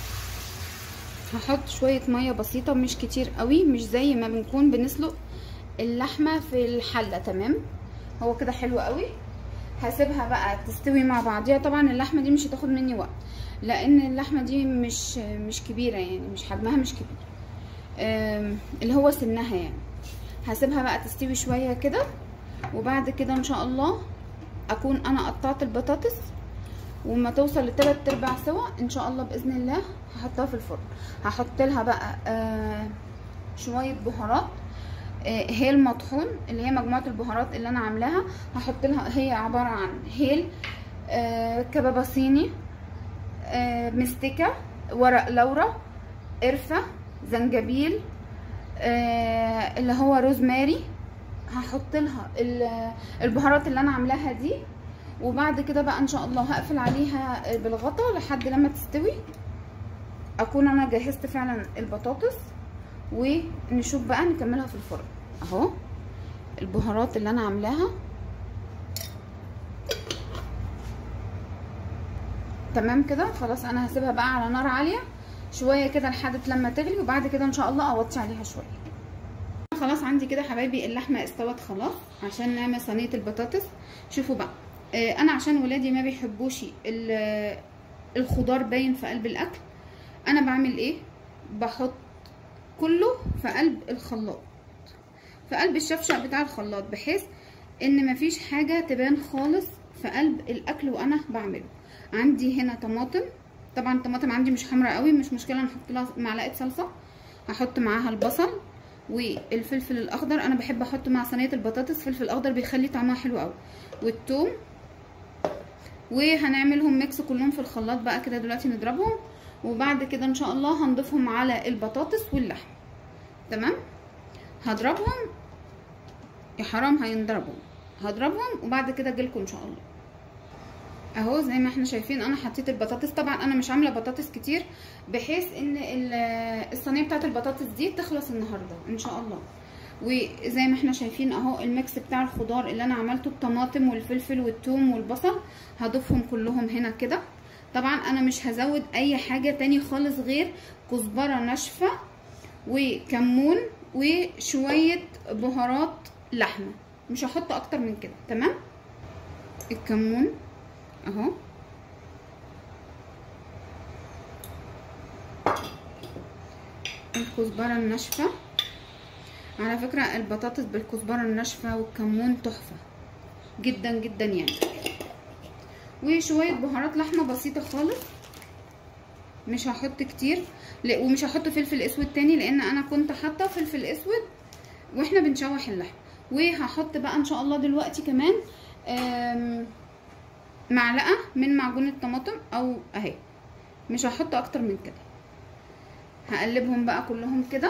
هحط شويه ميه بسيطه مش كتير قوي مش زي ما بنكون بنسلق اللحمه في الحله تمام هو كده حلو قوي هسيبها بقى تستوي مع بعضيها طبعا اللحمه دي مش هتاخد مني وقت لان اللحمه دي مش مش كبيره يعني مش حجمها مش كبير اللي هو سنها يعني هسيبها بقى تستوي شويه كده وبعد كده ان شاء الله اكون انا قطعت البطاطس وما توصل لتلات ارباع سوا ان شاء الله باذن الله هحطها في الفرن هحط لها بقى آه شويه بهارات آه هيل مطحون اللي هي مجموعه البهارات اللي انا عاملاها هحط لها هي عباره عن هيل آه كبابه صيني آه مستكه ورق لورا قرفه زنجبيل آه اللي هو روزماري هحط لها البهارات اللي انا عاملاها دي وبعد كده بقى ان شاء الله هقفل عليها بالغطا لحد لما تستوي اكون انا جهزت فعلا البطاطس ونشوف بقى نكملها في الفرن اهو البهارات اللي انا عاملاها تمام كده خلاص انا هسيبها بقى على نار عاليه شويه كده لحد لما تغلي وبعد كده ان شاء الله اوطي عليها شويه خلاص عندي كده حبايبي اللحمه استوت خلاص عشان نعمل صينيه البطاطس شوفوا بقى آه انا عشان ولادي ما بيحبوش الخضار باين في قلب الاكل انا بعمل ايه بحط كله في قلب الخلاط في قلب الشفشق بتاع الخلاط بحيث ان مفيش حاجه تبان خالص في قلب الاكل وانا بعمله عندي هنا طماطم طبعا الطماطم عندي مش حمراء قوي مش مشكله نحط لها معلقه صلصه هحط معاها البصل والفلفل الاخضر انا بحب احط مع صينيه البطاطس فلفل اخضر بيخلي طعمها حلو قوي والثوم وهنعملهم ميكس كلهم في الخلاط بقى كده دلوقتي نضربهم وبعد كده ان شاء الله هنضيفهم على البطاطس واللحم تمام هضربهم يا حرام هينضربوا هضربهم وبعد كده اجيلكم ان شاء الله اهو زي ما احنا شايفين انا حطيت البطاطس طبعا انا مش عامله بطاطس كتير بحيث ان الصينيه بتاعت البطاطس دي تخلص النهارده ان شاء الله وزي ما احنا شايفين اهو الميكس بتاع الخضار اللي انا عملته الطماطم والفلفل والثوم والبصل هضيفهم كلهم هنا كده طبعا انا مش هزود اي حاجه تاني خالص غير كزبره ناشفه وكمون وشويه بهارات لحمه مش هحط اكتر من كده تمام الكمون اهو الكزبره الناشفه على فكره البطاطس بالكزبره الناشفه والكمون تحفه جدا جدا يعني وشويه بهارات لحمه بسيطه خالص مش هحط كتير ومش هحط فلفل اسود تاني لان انا كنت حاطه فلفل اسود واحنا بنشوح اللحم وهحط بقى ان شاء الله دلوقتي كمان معلقه من معجون الطماطم او اهي مش هحط اكتر من كده هقلبهم بقى كلهم كده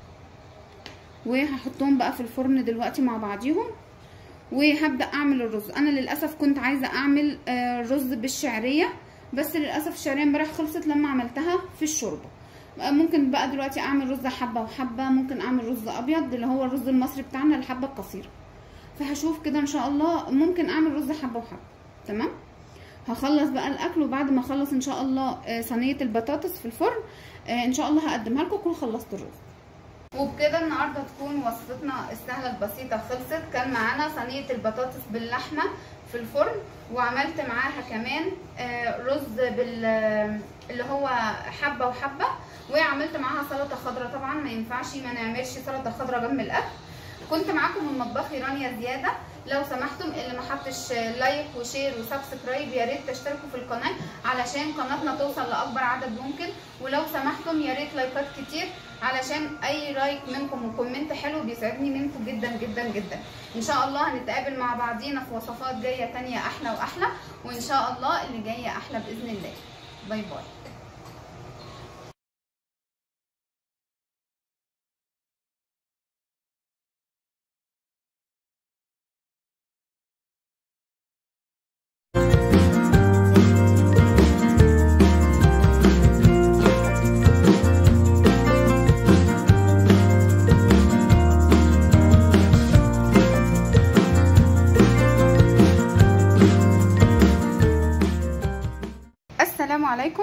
وهحطهم بقى في الفرن دلوقتي مع بعضيهم وهبدا اعمل الرز انا للاسف كنت عايزه اعمل رز بالشعريه بس للاسف الشعريه امبارح خلصت لما عملتها في الشوربه ممكن بقى دلوقتي اعمل رز حبه وحبه ممكن اعمل رز ابيض اللي هو الرز المصري بتاعنا الحبه القصيره فهشوف كده ان شاء الله ممكن اعمل رز حبه وحبه تمام هخلص بقى الاكل وبعد ما اخلص ان شاء الله صينيه البطاطس في الفرن ان شاء الله هقدمها لكم اكون خلصت الرز وبكده النهارده تكون وصفتنا السهله البسيطه خلصت كان معانا صينيه البطاطس باللحمه في الفرن وعملت معاها كمان رز بال اللي هو حبه وحبه وعملت معاها سلطه خضراء طبعا ما ينفعش ما نعملش سلطه خضراء جنب الاكل كنت معاكم من مطبخي رانيا زياده لو سمحتم اللي ما حطش لايك وشير وسبسكرايب يا ريت تشتركوا في القناه علشان قناتنا توصل لاكبر عدد ممكن ولو سمحتم يا ريت لايكات كتير علشان اي لايك منكم وكومنت حلو بيسعدني منكم جدا جدا جدا ان شاء الله هنتقابل مع بعضينا في وصفات جايه تانية احلى واحلى وان شاء الله اللي جايه احلى باذن الله باي باي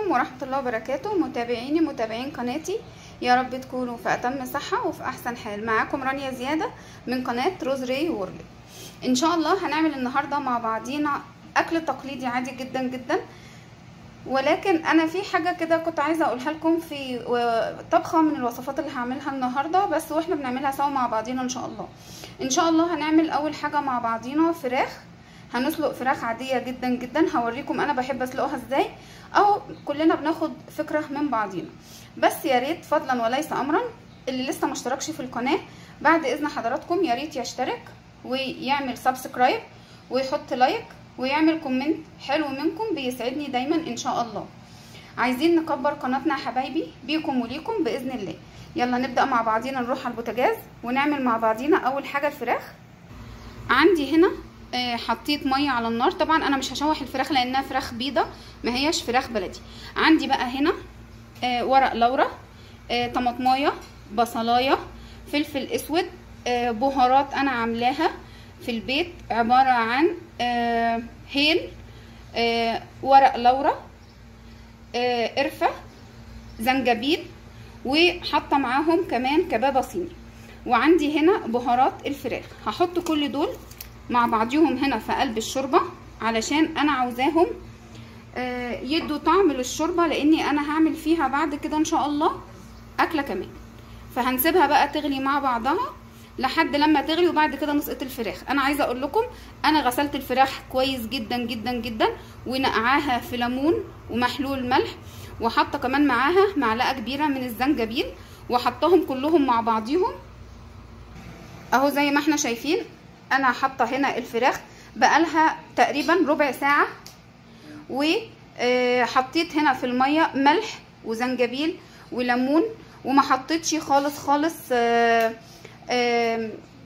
عليكم ورحمة الله وبركاته متابعيني متابعين قناتي يا رب تكونوا في أتم صحة وفي أحسن حال معاكم رانيا زيادة من قناة روز ري وورلد إن شاء الله هنعمل النهاردة مع بعضينا أكل تقليدي عادي جدا جدا ولكن أنا في حاجة كده كنت عايزة أقولها لكم في طبخة من الوصفات اللي هعملها النهاردة بس وإحنا بنعملها سوا مع بعضينا إن شاء الله إن شاء الله هنعمل أول حاجة مع بعضينا فراخ هنسلق فراخ عاديه جدا جدا هوريكم انا بحب اسلقها ازاي او كلنا بناخد فكره من بعضينا بس يا ريت فضلا وليس امرا اللي لسه ما اشتركش في القناه بعد اذن حضراتكم يا ريت يشترك ويعمل سبسكرايب ويحط لايك ويعمل كومنت حلو منكم بيسعدني دايما ان شاء الله عايزين نكبر قناتنا يا حبايبي بيكم وليكم باذن الله يلا نبدا مع بعضينا نروح على البوتاجاز ونعمل مع بعضينا اول حاجه الفراخ عندي هنا آه حطيت ميه على النار طبعا انا مش هشوح الفراخ لانها فراخ بيضه ما هياش فراخ بلدي عندي بقى هنا آه ورق لورا آه طماطمايه بصلايه فلفل اسود بهارات انا عاملاها في البيت عباره عن هيل ورق لورا قرفه زنجبيل وحاطه معاهم كمان كبابه صيني وعندي هنا بهارات الفراخ هحط كل دول مع بعضهم هنا في قلب الشوربه علشان انا عاوزاهم يدوا طعم للشوربه لاني انا هعمل فيها بعد كده ان شاء الله اكله كمان فهنسيبها بقى تغلي مع بعضها لحد لما تغلي وبعد كده نسقط الفراخ انا عايزه اقول لكم انا غسلت الفراخ كويس جدا جدا جدا ونقعاها في ليمون ومحلول ملح وحاطه كمان معاها معلقه كبيره من الزنجبيل وحطهم كلهم مع بعضيهم اهو زي ما احنا شايفين انا حاطه هنا الفراخ بقالها تقريبا ربع ساعه وحطيت هنا في الميه ملح وزنجبيل وليمون وما حطيتش خالص خالص آآ آآ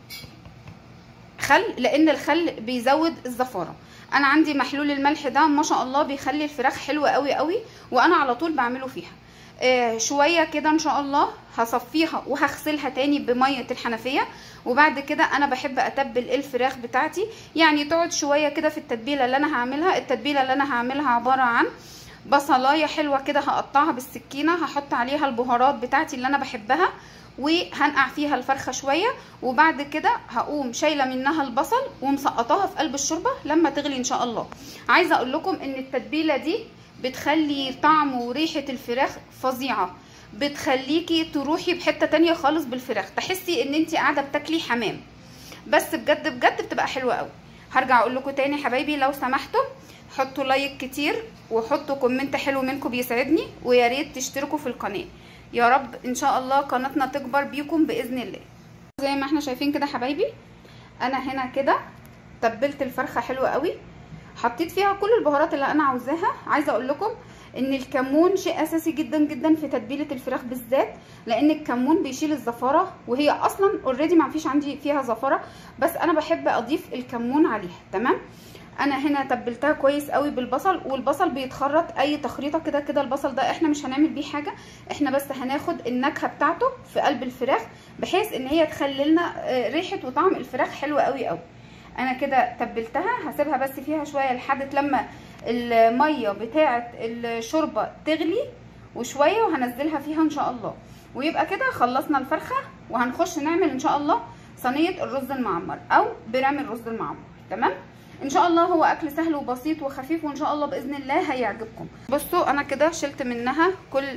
خل لان الخل بيزود الزفاره انا عندي محلول الملح ده ما شاء الله بيخلي الفراخ حلوه قوي قوي وانا على طول بعمله فيها آه شويه كده ان شاء الله هصفيها وهغسلها تاني بميه الحنفيه وبعد كده انا بحب اتبل الفراخ بتاعتي يعني تقعد شويه كده في التتبيله اللي انا هعملها التتبيله اللي انا هعملها عباره عن بصلايه حلوه كده هقطعها بالسكينه هحط عليها البهارات بتاعتي اللي انا بحبها وهنقع فيها الفرخه شويه وبعد كده هقوم شايله منها البصل ومسقطاها في قلب الشوربه لما تغلي ان شاء الله عايزه اقول لكم ان التتبيله دي بتخلي طعم وريحه الفراخ فظيعه بتخليكي تروحي بحته تانية خالص بالفراخ تحسي ان انت قاعده بتاكلي حمام بس بجد بجد بتبقى حلوه قوي هرجع اقول لكم تاني حبايبي لو سمحتوا حطوا لايك كتير وحطوا كومنت حلو منكم بيسعدني ويا ريت تشتركوا في القناه يا رب ان شاء الله قناتنا تكبر بيكم باذن الله زي ما احنا شايفين كده حبايبي انا هنا كده تبلت الفرخه حلوه قوي حطيت فيها كل البهارات اللي انا عاوزاها عايزه اقول لكم ان الكمون شيء اساسي جدا جدا في تتبيله الفراخ بالذات لان الكمون بيشيل الزفاره وهي اصلا اوريدي ما فيش عندي فيها زفاره بس انا بحب اضيف الكمون عليها تمام انا هنا تبلتها كويس قوي بالبصل والبصل بيتخرط اي تخريطه كده كده البصل ده احنا مش هنعمل بيه حاجه احنا بس هناخد النكهه بتاعته في قلب الفراخ بحيث ان هي تخلي لنا ريحه وطعم الفراخ حلو قوي قوي انا كده تبلتها هسيبها بس فيها شويه لحد لما الميه بتاعه الشوربه تغلي وشويه وهنزلها فيها ان شاء الله ويبقى كده خلصنا الفرخه وهنخش نعمل ان شاء الله صينيه الرز المعمر او برام الرز المعمر تمام ان شاء الله هو اكل سهل وبسيط وخفيف وان شاء الله باذن الله هيعجبكم بصوا انا كده شلت منها كل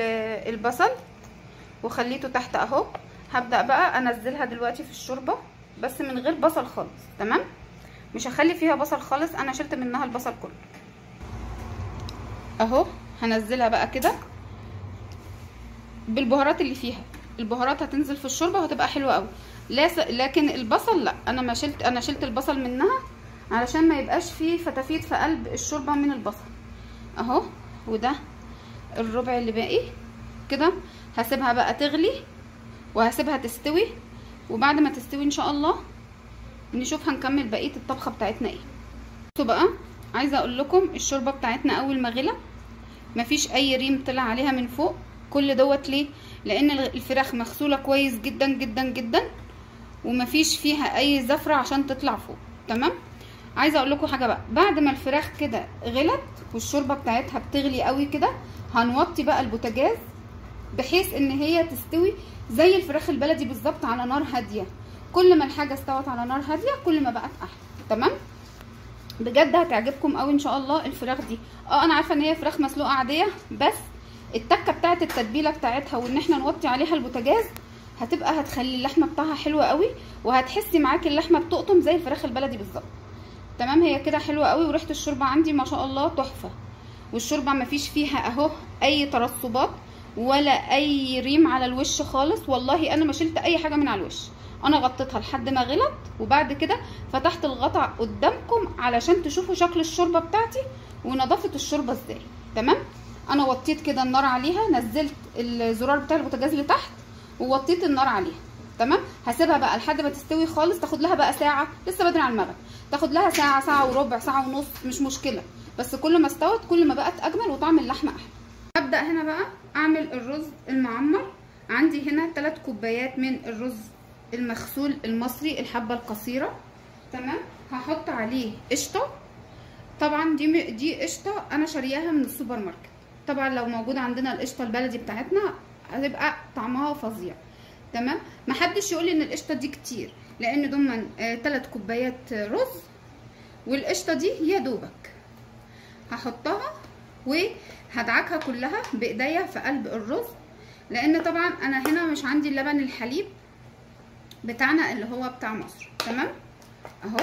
البصل وخليته تحت اهو هبدا بقى انزلها دلوقتي في الشوربه بس من غير بصل خالص تمام مش هخلي فيها بصل خالص انا شلت منها البصل كله اهو هنزلها بقى كده بالبهارات اللي فيها البهارات هتنزل في الشوربه وهتبقى حلوه قوي لكن البصل لا انا ما شلت انا شلت البصل منها علشان ما يبقاش فيه فتافيت في قلب الشوربه من البصل اهو وده الربع اللي باقي كده هسيبها بقى تغلي وهسيبها تستوي وبعد ما تستوي ان شاء الله نشوف هنكمل بقيه الطبخه بتاعتنا ايه بصوا بقى عايزه اقول لكم الشوربه بتاعتنا اول ما غلت مفيش اي ريم طلع عليها من فوق كل دوت ليه لان الفراخ مغسوله كويس جدا جدا جدا ومفيش فيها اي زفره عشان تطلع فوق تمام عايزه اقول لكم حاجه بقى بعد ما الفراخ كده غلت والشوربه بتاعتها بتغلي قوي كده هنوطي بقى البوتاجاز بحيث ان هي تستوي زي الفراخ البلدي بالظبط على نار هاديه كل ما الحاجه استوت على نار هاديه كل ما بقت احلى تمام بجد هتعجبكم قوي ان شاء الله الفراخ دي اه انا عارفه ان هي فراخ مسلوقه عاديه بس التكه بتاعه التتبيله بتاعتها وان احنا نوطي عليها البوتاجاز هتبقى هتخلي اللحمه بتاعها حلوه قوي وهتحسي معاكي اللحمه بتقطم زي الفراخ البلدي بالظبط تمام هي كده حلوه قوي وريحه الشوربه عندي ما شاء الله تحفه والشوربه ما فيش فيها اهو اي ترسبات ولا اي ريم على الوش خالص والله انا ما شلت اي حاجه من على الوش انا غطيتها لحد ما غلط وبعد كده فتحت الغطا قدامكم علشان تشوفوا شكل الشوربه بتاعتي ونظافه الشوربه ازاي تمام انا وطيت كده النار عليها نزلت الزرار بتاع البوتاجاز لتحت ووطيت النار عليها تمام هسيبها بقى لحد ما تستوي خالص تاخد لها بقى ساعه لسه بدري على المغرب تاخد لها ساعه ساعه وربع ساعه ونص مش مشكله بس كل ما استوت كل ما بقت اجمل وطعم اللحمه احلى ابدا هنا بقى اعمل الرز المعمر عندي هنا 3 كوبايات من الرز المغسول المصري الحبه القصيره تمام هحط عليه قشطه طبعا دي دي قشطه انا شارياها من السوبر ماركت طبعا لو موجود عندنا القشطه البلدي بتاعتنا هتبقى طعمها فظيع تمام محدش يقول لي ان القشطه دي كتير لان دول 3 كوبايات رز والقشطه دي يا دوبك هحطها وهدعكها كلها بايديا في قلب الرز لان طبعا انا هنا مش عندي اللبن الحليب بتاعنا اللي هو بتاع مصر تمام اهو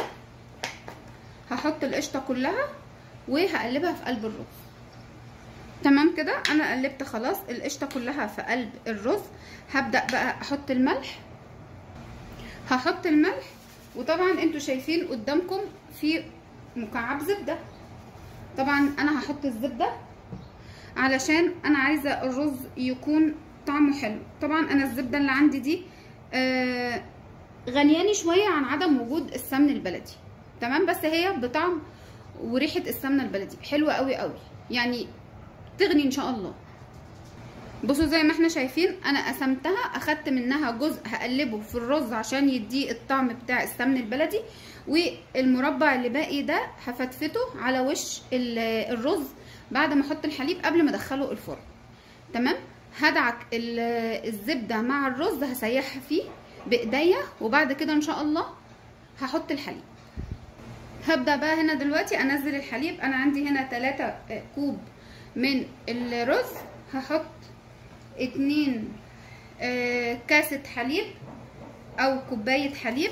هحط القشطه كلها وهقلبها في قلب الرز تمام كده انا قلبت خلاص القشطه كلها في قلب الرز هبدا بقى احط الملح هحط الملح وطبعا انتوا شايفين قدامكم في مكعب زبده طبعا انا هحط الزبده علشان انا عايزه الرز يكون طعمه حلو طبعا انا الزبده اللي عندي دي آه غنياني شويه عن عدم وجود السمن البلدي تمام بس هي بطعم وريحه السمنه البلدي حلوه قوي قوي يعني تغني ان شاء الله بصوا زي ما احنا شايفين انا قسمتها اخدت منها جزء هقلبه في الرز عشان يديه الطعم بتاع السمن البلدي والمربع اللي باقي ده هفتفته على وش الرز بعد ما احط الحليب قبل ما ادخله الفرن تمام هدعك الزبده مع الرز هسيحها فيه بايديا وبعد كده ان شاء الله هحط الحليب هبدا بقى هنا دلوقتي انزل الحليب انا عندي هنا 3 كوب من الرز هحط اتنين كاسة حليب او كوباية حليب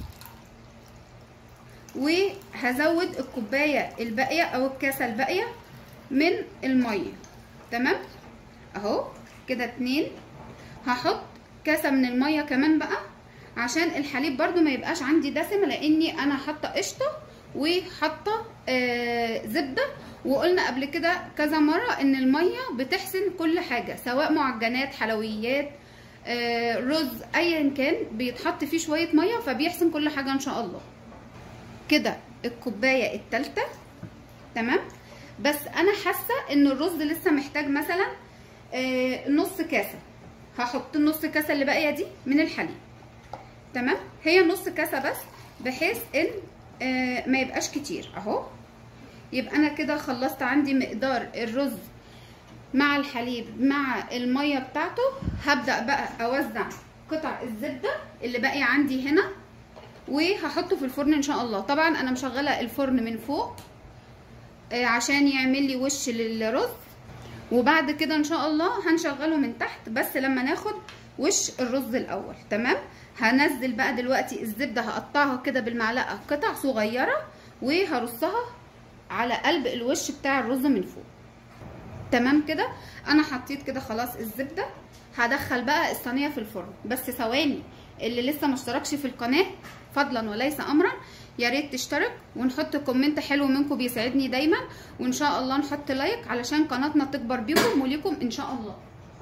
وهزود الكوباية الباقية او الكاسة الباقية من المية تمام اهو كده اتنين هحط كاسة من المية كمان بقى عشان الحليب برضو ما يبقاش عندي دسم لاني انا حاطة قشطة وحاطة آه زبدة وقلنا قبل كده كذا مرة ان المية بتحسن كل حاجة سواء معجنات حلويات آه رز ايا كان بيتحط فيه شوية مية فبيحسن كل حاجة ان شاء الله كده الكوباية التالتة تمام بس انا حاسة ان الرز لسه محتاج مثلا آه نص كاسة هحط النص كاسة اللي باقية دي من الحليب تمام هي نص كاسة بس بحيث ان آه ما يبقاش كتير اهو يبقى انا كده خلصت عندي مقدار الرز مع الحليب مع الميه بتاعته هبدا بقى اوزع قطع الزبده اللي باقي عندي هنا وهحطه في الفرن ان شاء الله طبعا انا مشغله الفرن من فوق آه عشان يعمل لي وش للرز وبعد كده ان شاء الله هنشغله من تحت بس لما ناخد وش الرز الاول تمام هنزل بقى دلوقتي الزبده هقطعها كده بالمعلقه قطع صغيره وهرصها على قلب الوش بتاع الرز من فوق تمام كده انا حطيت كده خلاص الزبده هدخل بقى الصينيه في الفرن بس ثواني اللي لسه ما اشتركش في القناه فضلا وليس امرا يا ريت تشترك ونحط كومنت حلو منكم بيساعدني دايما وان شاء الله نحط لايك علشان قناتنا تكبر بيكم وليكم ان شاء الله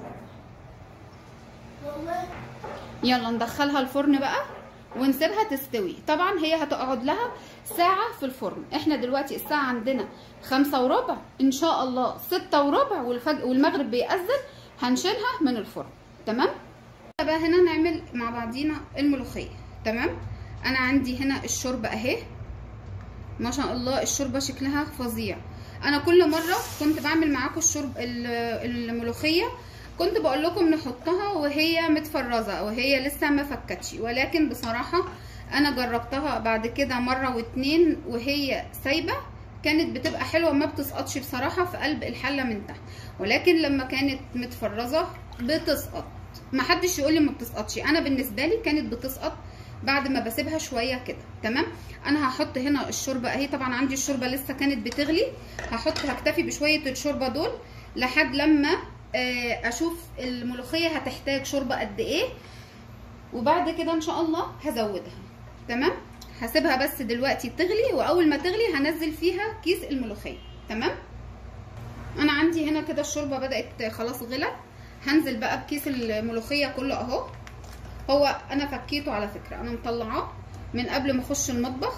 يلا ندخلها الفرن بقى ونسيبها تستوي طبعا هي هتقعد لها ساعة في الفرن احنا دلوقتي الساعة عندنا خمسة وربع ان شاء الله ستة وربع والفج... والمغرب بيأذن هنشيلها من الفرن تمام بقى هنا نعمل مع بعضينا الملوخية تمام انا عندي هنا الشوربة اهي ما شاء الله الشوربة شكلها فظيع انا كل مره كنت بعمل معاكم الشرب ال- الملوخيه كنت بقول لكم نحطها وهي متفرزه وهي لسه ما فكتش ولكن بصراحه انا جربتها بعد كده مره واتنين وهي سايبه كانت بتبقى حلوه ما بتسقطش بصراحه في قلب الحله من تحت ولكن لما كانت متفرزه بتسقط محدش يقول لي ما بتسقطش انا بالنسبه لي كانت بتسقط بعد ما بسيبها شويه كده تمام انا هحط هنا الشوربه اهي طبعا عندي الشوربه لسه كانت بتغلي هحط هكتفي بشويه الشوربه دول لحد لما آه، اشوف الملوخيه هتحتاج شوربه قد ايه وبعد كده ان شاء الله هزودها تمام هسيبها بس دلوقتي تغلي واول ما تغلي هنزل فيها كيس الملوخيه تمام انا عندي هنا كده الشوربه بدات خلاص غلت هنزل بقى بكيس الملوخيه كله اهو هو انا فكيته على فكره انا مطلعاه من قبل ما اخش المطبخ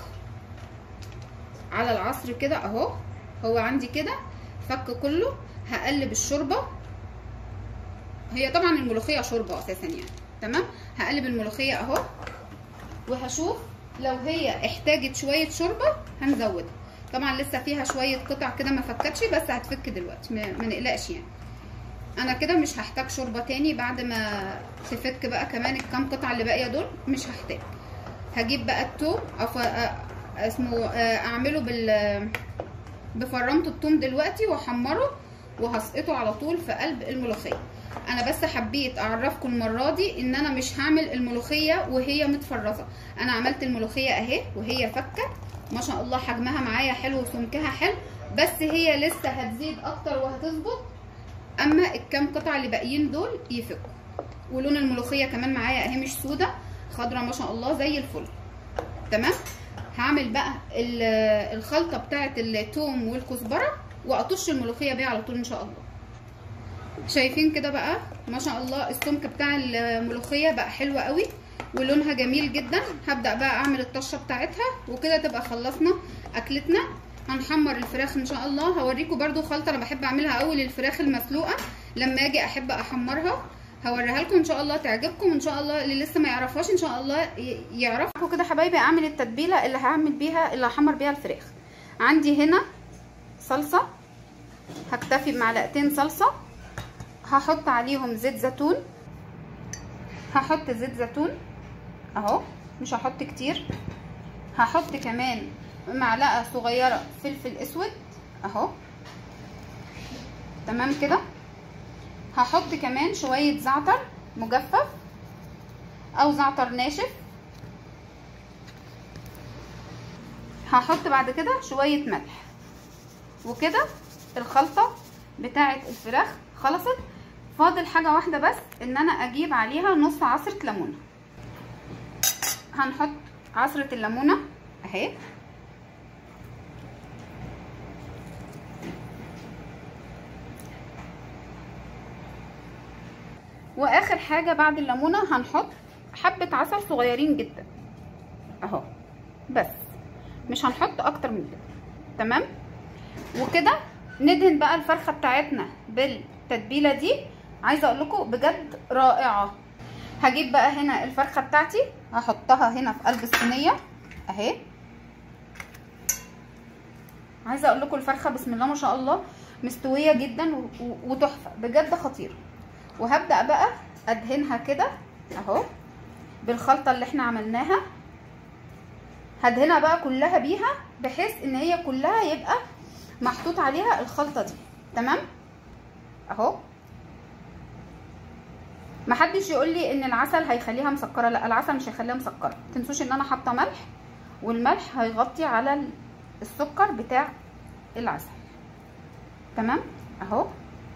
على العصر كده اهو هو عندي كده فك كله هقلب الشوربه هي طبعا الملوخيه شوربه اساسا يعني تمام هقلب الملوخيه اهو وهشوف لو هي احتاجت شويه شوربه هنزودها طبعا لسه فيها شويه قطع كده ما فكتش بس هتفك دلوقتي ما ما نقلقش يعني انا كده مش هحتاج شوربه تاني بعد ما تفك بقى كمان الكام قطعه اللي باقيه دول مش هحتاج هجيب بقى التوم أف... اسمه اعمله بال بفرمت التوم دلوقتي واحمره وهسقطه على طول في قلب الملوخيه انا بس حبيت اعرفكم المره دي ان انا مش هعمل الملوخيه وهي متفرزه انا عملت الملوخيه اهي وهي فكه ما شاء الله حجمها معايا حلو وسمكها حلو بس هي لسه هتزيد اكتر وهتظبط اما الكام قطعه اللي باقيين دول يفكوا ولون الملوخيه كمان معايا اهي مش سودا خضره ما شاء الله زي الفل تمام هعمل بقى الخلطه بتاعه التوم والكزبره واقطش الملوخيه بيها على طول ان شاء الله شايفين كده بقى ما شاء الله السمك بتاع الملوخيه بقى حلو قوي ولونها جميل جدا هبدا بقى اعمل الطشه بتاعتها وكده تبقى خلصنا اكلتنا هنحمر الفراخ ان شاء الله هوريكم برده خلطه انا بحب اعملها قوي للفراخ المسلوقه لما اجي احب احمرها هوريها لكم ان شاء الله تعجبكم ان شاء الله اللي لسه ما يعرفهاش ان شاء الله يعرفوا كده حبايبي اعمل التتبيله اللي هعمل بيها اللي هحمر بيها الفراخ عندي هنا صلصه هكتفي بمعلقتين صلصه هحط عليهم زيت زيتون هحط زيت زيتون اهو مش هحط كتير هحط كمان معلقه صغيره فلفل اسود اهو تمام كده هحط كمان شويه زعتر مجفف او زعتر ناشف هحط بعد كده شويه ملح وكده الخلطه بتاعه الفراخ خلصت فاضل حاجه واحده بس ان انا اجيب عليها نص عصره ليمونه هنحط عصره الليمونه اهي واخر حاجه بعد الليمونه هنحط حبه عسل صغيرين جدا اهو بس مش هنحط اكتر من كده تمام وكده ندهن بقى الفرخه بتاعتنا بالتتبيله دي عايزه اقول لكم بجد رائعه هجيب بقى هنا الفرخه بتاعتي هحطها هنا في قلب الصينيه اهي عايزه اقول لكم الفرخه بسم الله ما شاء الله مستويه جدا وتحفه بجد خطيره وهبدا بقى ادهنها كده اهو بالخلطه اللي احنا عملناها هدهنها بقى كلها بيها بحيث ان هي كلها يبقى محطوط عليها الخلطه دي تمام اهو محدش يقول لي ان العسل هيخليها مسكره لا العسل مش هيخليها مسكره تنسوش ان انا حاطه ملح والملح هيغطي على السكر بتاع العسل تمام اهو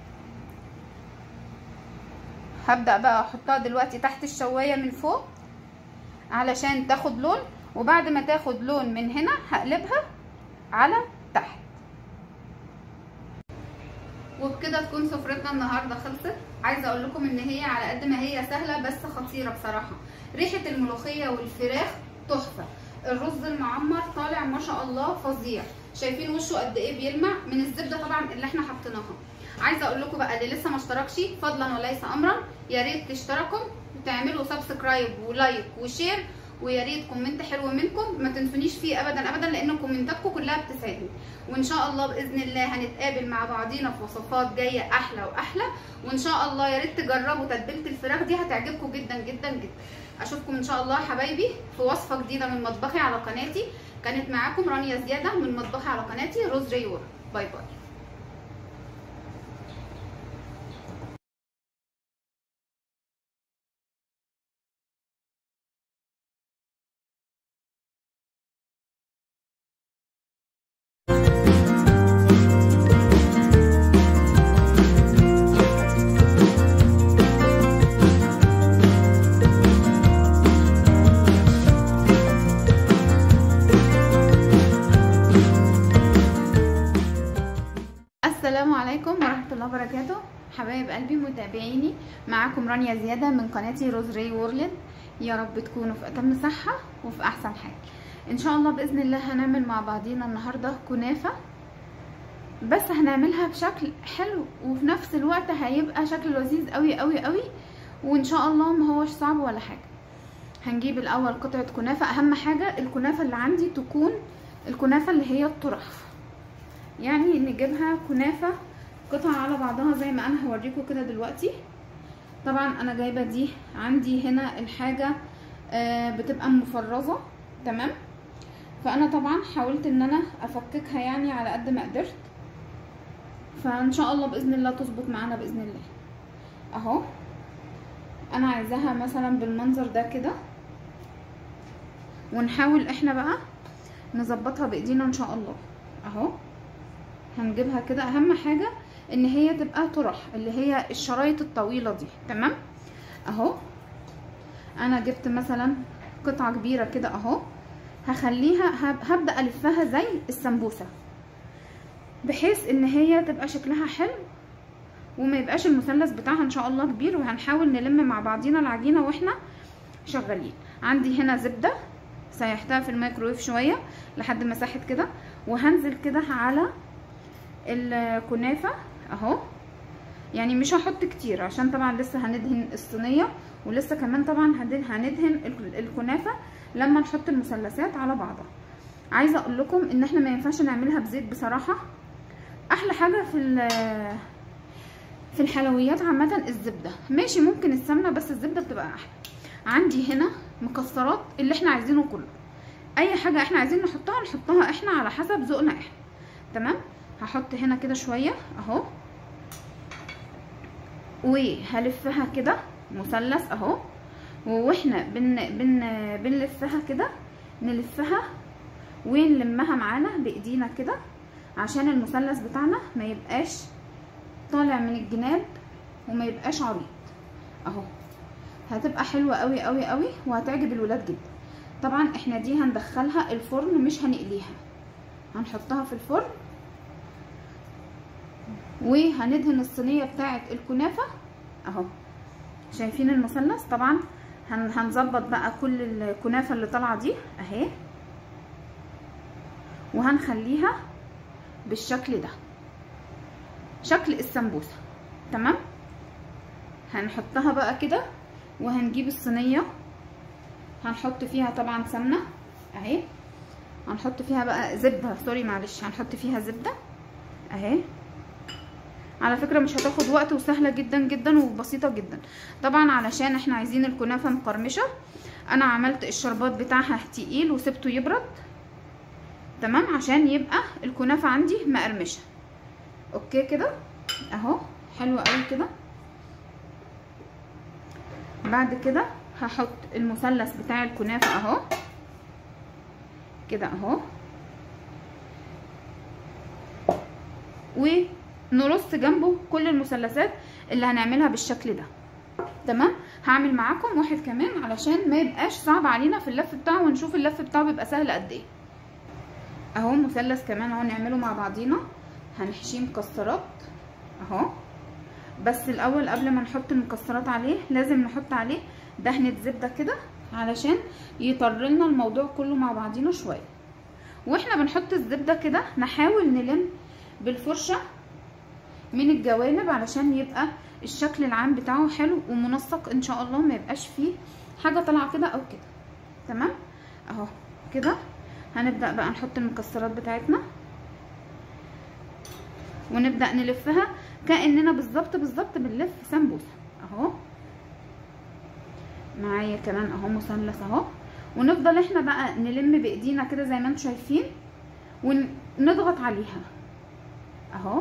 هبدا بقى احطها دلوقتي تحت الشوايه من فوق علشان تاخد لون وبعد ما تاخد لون من هنا هقلبها على تحت وبكده تكون سفرتنا النهارده خلصت عايزه اقول لكم ان هي على قد ما هي سهله بس خطيره بصراحه ريحه الملوخيه والفراخ تحفه الرز المعمر طالع ما شاء الله فظيع شايفين وشه قد ايه بيلمع من الزبده طبعا اللي احنا حطيناها عايزه اقول لكم بقى اللي لسه ما اشتركش فضلا وليس امرا يا ريت تشتركوا وتعملوا سبسكرايب ولايك وشير ويا ريت كومنت حلو منكم ما تنسونيش فيه ابدا ابدا لان كومنتاتكم كلها بتساعدني وان شاء الله باذن الله هنتقابل مع بعضينا في وصفات جايه احلى واحلى وان شاء الله يا ريت تجربوا تتبيله الفراخ دي هتعجبكم جدا جدا جدا اشوفكم ان شاء الله حبايبي في وصفه جديده من مطبخي على قناتي كانت معاكم رانيا زياده من مطبخي على قناتي روز ريور باي باي السلام عليكم ورحمة الله وبركاته حبايب قلبي متابعيني معاكم رانيا زيادة من قناتي روز ري وورلد يا رب تكونوا في أتم صحة وفي أحسن حال إن شاء الله بإذن الله هنعمل مع بعضينا النهاردة كنافة بس هنعملها بشكل حلو وفي نفس الوقت هيبقى شكل لذيذ قوي قوي قوي وإن شاء الله ما هوش صعب ولا حاجة هنجيب الأول قطعة كنافة أهم حاجة الكنافة اللي عندي تكون الكنافة اللي هي الطرف يعني نجيبها كنافة قطع على بعضها زي ما انا هوريكم كده دلوقتي طبعا انا جايبه دي عندي هنا الحاجه آه بتبقى مفرزه تمام فانا طبعا حاولت ان انا افككها يعني على قد ما قدرت فان شاء الله باذن الله تظبط معانا باذن الله اهو انا عايزاها مثلا بالمنظر ده كده ونحاول احنا بقى نظبطها بايدينا ان شاء الله اهو هنجيبها كده اهم حاجه ان هي تبقى طرح اللي هي الشرايط الطويله دي تمام اهو انا جبت مثلا قطعه كبيره كده اهو هخليها هبدا الفها زي السمبوسه بحيث ان هي تبقى شكلها حلو وما يبقاش المثلث بتاعها ان شاء الله كبير وهنحاول نلم مع بعضينا العجينه واحنا شغالين عندي هنا زبده سيحتها في الميكرويف شويه لحد ما ساحت كده وهنزل كده على الكنافه اهو يعني مش هحط كتير عشان طبعا لسه هندهن الصينيه ولسه كمان طبعا هندهن الكنافه لما نحط المثلثات على بعضها عايزه اقول لكم ان احنا ما ينفعش نعملها بزيت بصراحه احلى حاجه في في الحلويات عامه الزبده ماشي ممكن السمنه بس الزبده بتبقى احلى عندي هنا مكسرات اللي احنا عايزينه كله اي حاجه احنا عايزين نحطها نحطها احنا على حسب ذوقنا احنا تمام هحط هنا كده شويه اهو وهلفها كده مثلث اهو واحنا بن بن بنلفها كده نلفها ونلمها معانا بايدينا كده عشان المثلث بتاعنا ما يبقاش طالع من الجناب وما يبقاش عريض اهو هتبقى حلوه قوي قوي قوي وهتعجب الولاد جدا طبعا احنا دي هندخلها الفرن مش هنقليها هنحطها في الفرن وهندهن الصينيه بتاعه الكنافه اهو شايفين المثلث طبعا هنظبط بقى كل الكنافه اللي طالعه دي اهي وهنخليها بالشكل ده شكل السمبوسه تمام هنحطها بقى كده وهنجيب الصينيه هنحط فيها طبعا سمنه اهي هنحط فيها بقى زبده سوري معلش هنحط فيها زبده اهي على فكره مش هتاخد وقت وسهله جدا جدا وبسيطه جدا طبعا علشان احنا عايزين الكنافه مقرمشه انا عملت الشربات بتاعها تقيل وسبته يبرد تمام عشان يبقى الكنافه عندي مقرمشه اوكي كده اهو حلو قوي كده بعد كده هحط المثلث بتاع الكنافه اهو كده اهو ونرص جنبه كل المثلثات اللي هنعملها بالشكل ده تمام هعمل معاكم واحد كمان علشان ما يبقاش صعب علينا في اللف بتاعه ونشوف اللف بتاعه بيبقى سهل قد ايه اهو مثلث كمان اهو نعمله مع بعضينا هنحشيه مكسرات اهو بس الاول قبل ما نحط المكسرات عليه لازم نحط عليه دهنه زبده كده علشان يطرلنا الموضوع كله مع بعضينا شويه واحنا بنحط الزبده كده نحاول نلم بالفرشه من الجوانب علشان يبقى الشكل العام بتاعه حلو ومنسق ان شاء الله ما يبقاش فيه حاجه طالعه كده او كده تمام اهو كده هنبدا بقى نحط المكسرات بتاعتنا ونبدا نلفها كاننا بالظبط بالظبط بنلف سمبوسه اهو معايا كمان اهو مثلث اهو ونفضل احنا بقى نلم بايدينا كده زي ما انتم شايفين ونضغط عليها اهو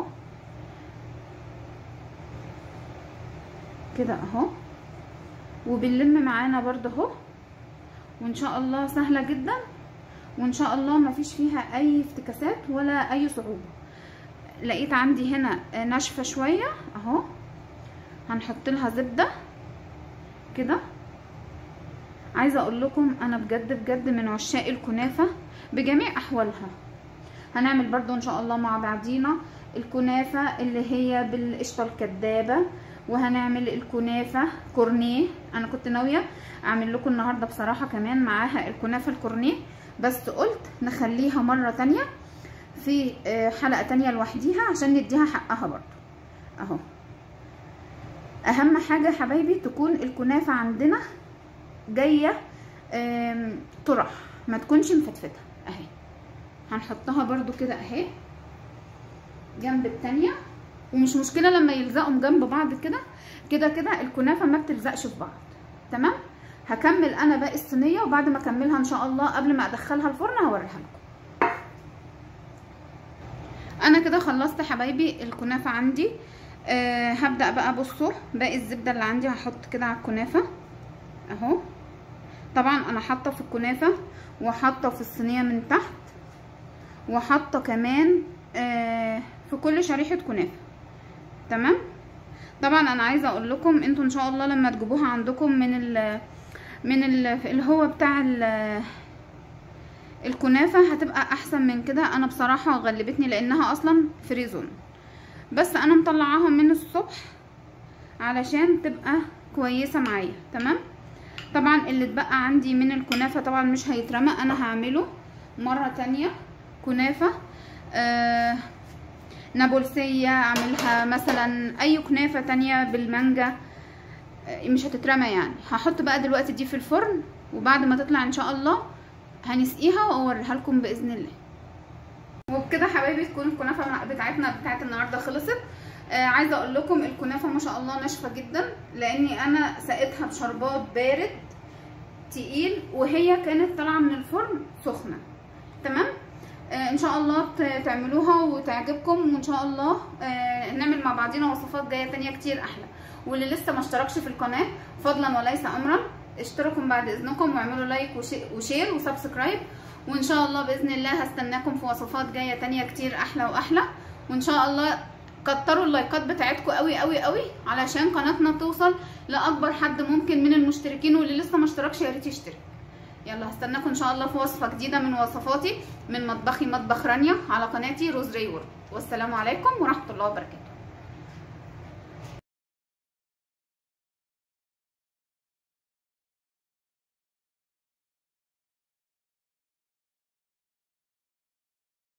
كده اهو وبنلم معانا برضه اهو وان شاء الله سهله جدا وان شاء الله ما فيش فيها اي افتكاسات ولا اي صعوبه لقيت عندي هنا ناشفه شويه اهو هنحط لها زبده كده عايزه اقول لكم انا بجد بجد من عشاق الكنافه بجميع احوالها هنعمل برضو ان شاء الله مع بعضينا الكنافه اللي هي بالقشطه الكدابه وهنعمل الكنافه كورنيه انا كنت ناويه اعمل لكم النهارده بصراحه كمان معاها الكنافه الكورنيه بس قلت نخليها مره تانية في حلقه تانية لوحديها عشان نديها حقها برضو اهو اهم حاجه يا حبايبي تكون الكنافه عندنا جايه طرح ما تكونش مفتفته اهي هنحطها برضو كده اهي جنب التانية ومش مشكله لما يلزقوا جنب بعض كده كده كده الكنافه ما بتلزقش في بعض تمام هكمل انا باقي الصينيه وبعد ما اكملها ان شاء الله قبل ما ادخلها الفرن هوريها لكم انا كده خلصت حبايبي الكنافه عندي أه هبدا بقى بصوا باقي الزبده اللي عندي هحط كده على الكنافه اهو طبعا انا حاطه في الكنافه وحاطه في الصينيه من تحت وحاطه كمان آه في كل شريحه كنافه تمام طبعا انا عايزه اقول لكم انتوا ان شاء الله لما تجيبوها عندكم من ال من ال اللي هو بتاع ال الكنافه هتبقى احسن من كده انا بصراحه غلبتني لانها اصلا فريزون بس انا مطلعاهم من الصبح علشان تبقى كويسه معايا تمام طبعا اللي اتبقى عندي من الكنافه طبعا مش هيترمى انا هعمله مره تانية كنافه آه نابلسيه اعملها مثلا اي كنافه تانية بالمانجا آه مش هتترمى يعني هحط بقى دلوقتي دي في الفرن وبعد ما تطلع ان شاء الله هنسقيها واوريها لكم باذن الله وبكده حبايبي تكون الكنافه بتاعتنا بتاعت النهارده خلصت آه عايزه اقول لكم الكنافه ما شاء الله ناشفه جدا لاني انا سقيتها بشربات بارد تقيل وهي كانت طالعه من الفرن سخنه تمام آه ان شاء الله تعملوها وتعجبكم وان شاء الله آه نعمل مع بعضينا وصفات جايه تانية كتير احلى واللي لسه ما اشتركش في القناه فضلا وليس امرا اشتركوا بعد اذنكم واعملوا لايك وشير وسبسكرايب وان شاء الله باذن الله هستناكم في وصفات جايه تانية كتير احلى واحلى وان شاء الله كتروا اللايكات بتاعتكم قوي قوي قوي علشان قناتنا توصل لاكبر حد ممكن من المشتركين واللي لسه ما اشتركش يا ريت يشترك يلا هستناكم ان شاء الله في وصفه جديده من وصفاتي من مطبخي مطبخ رانيا على قناتي روز ريور والسلام عليكم ورحمه الله وبركاته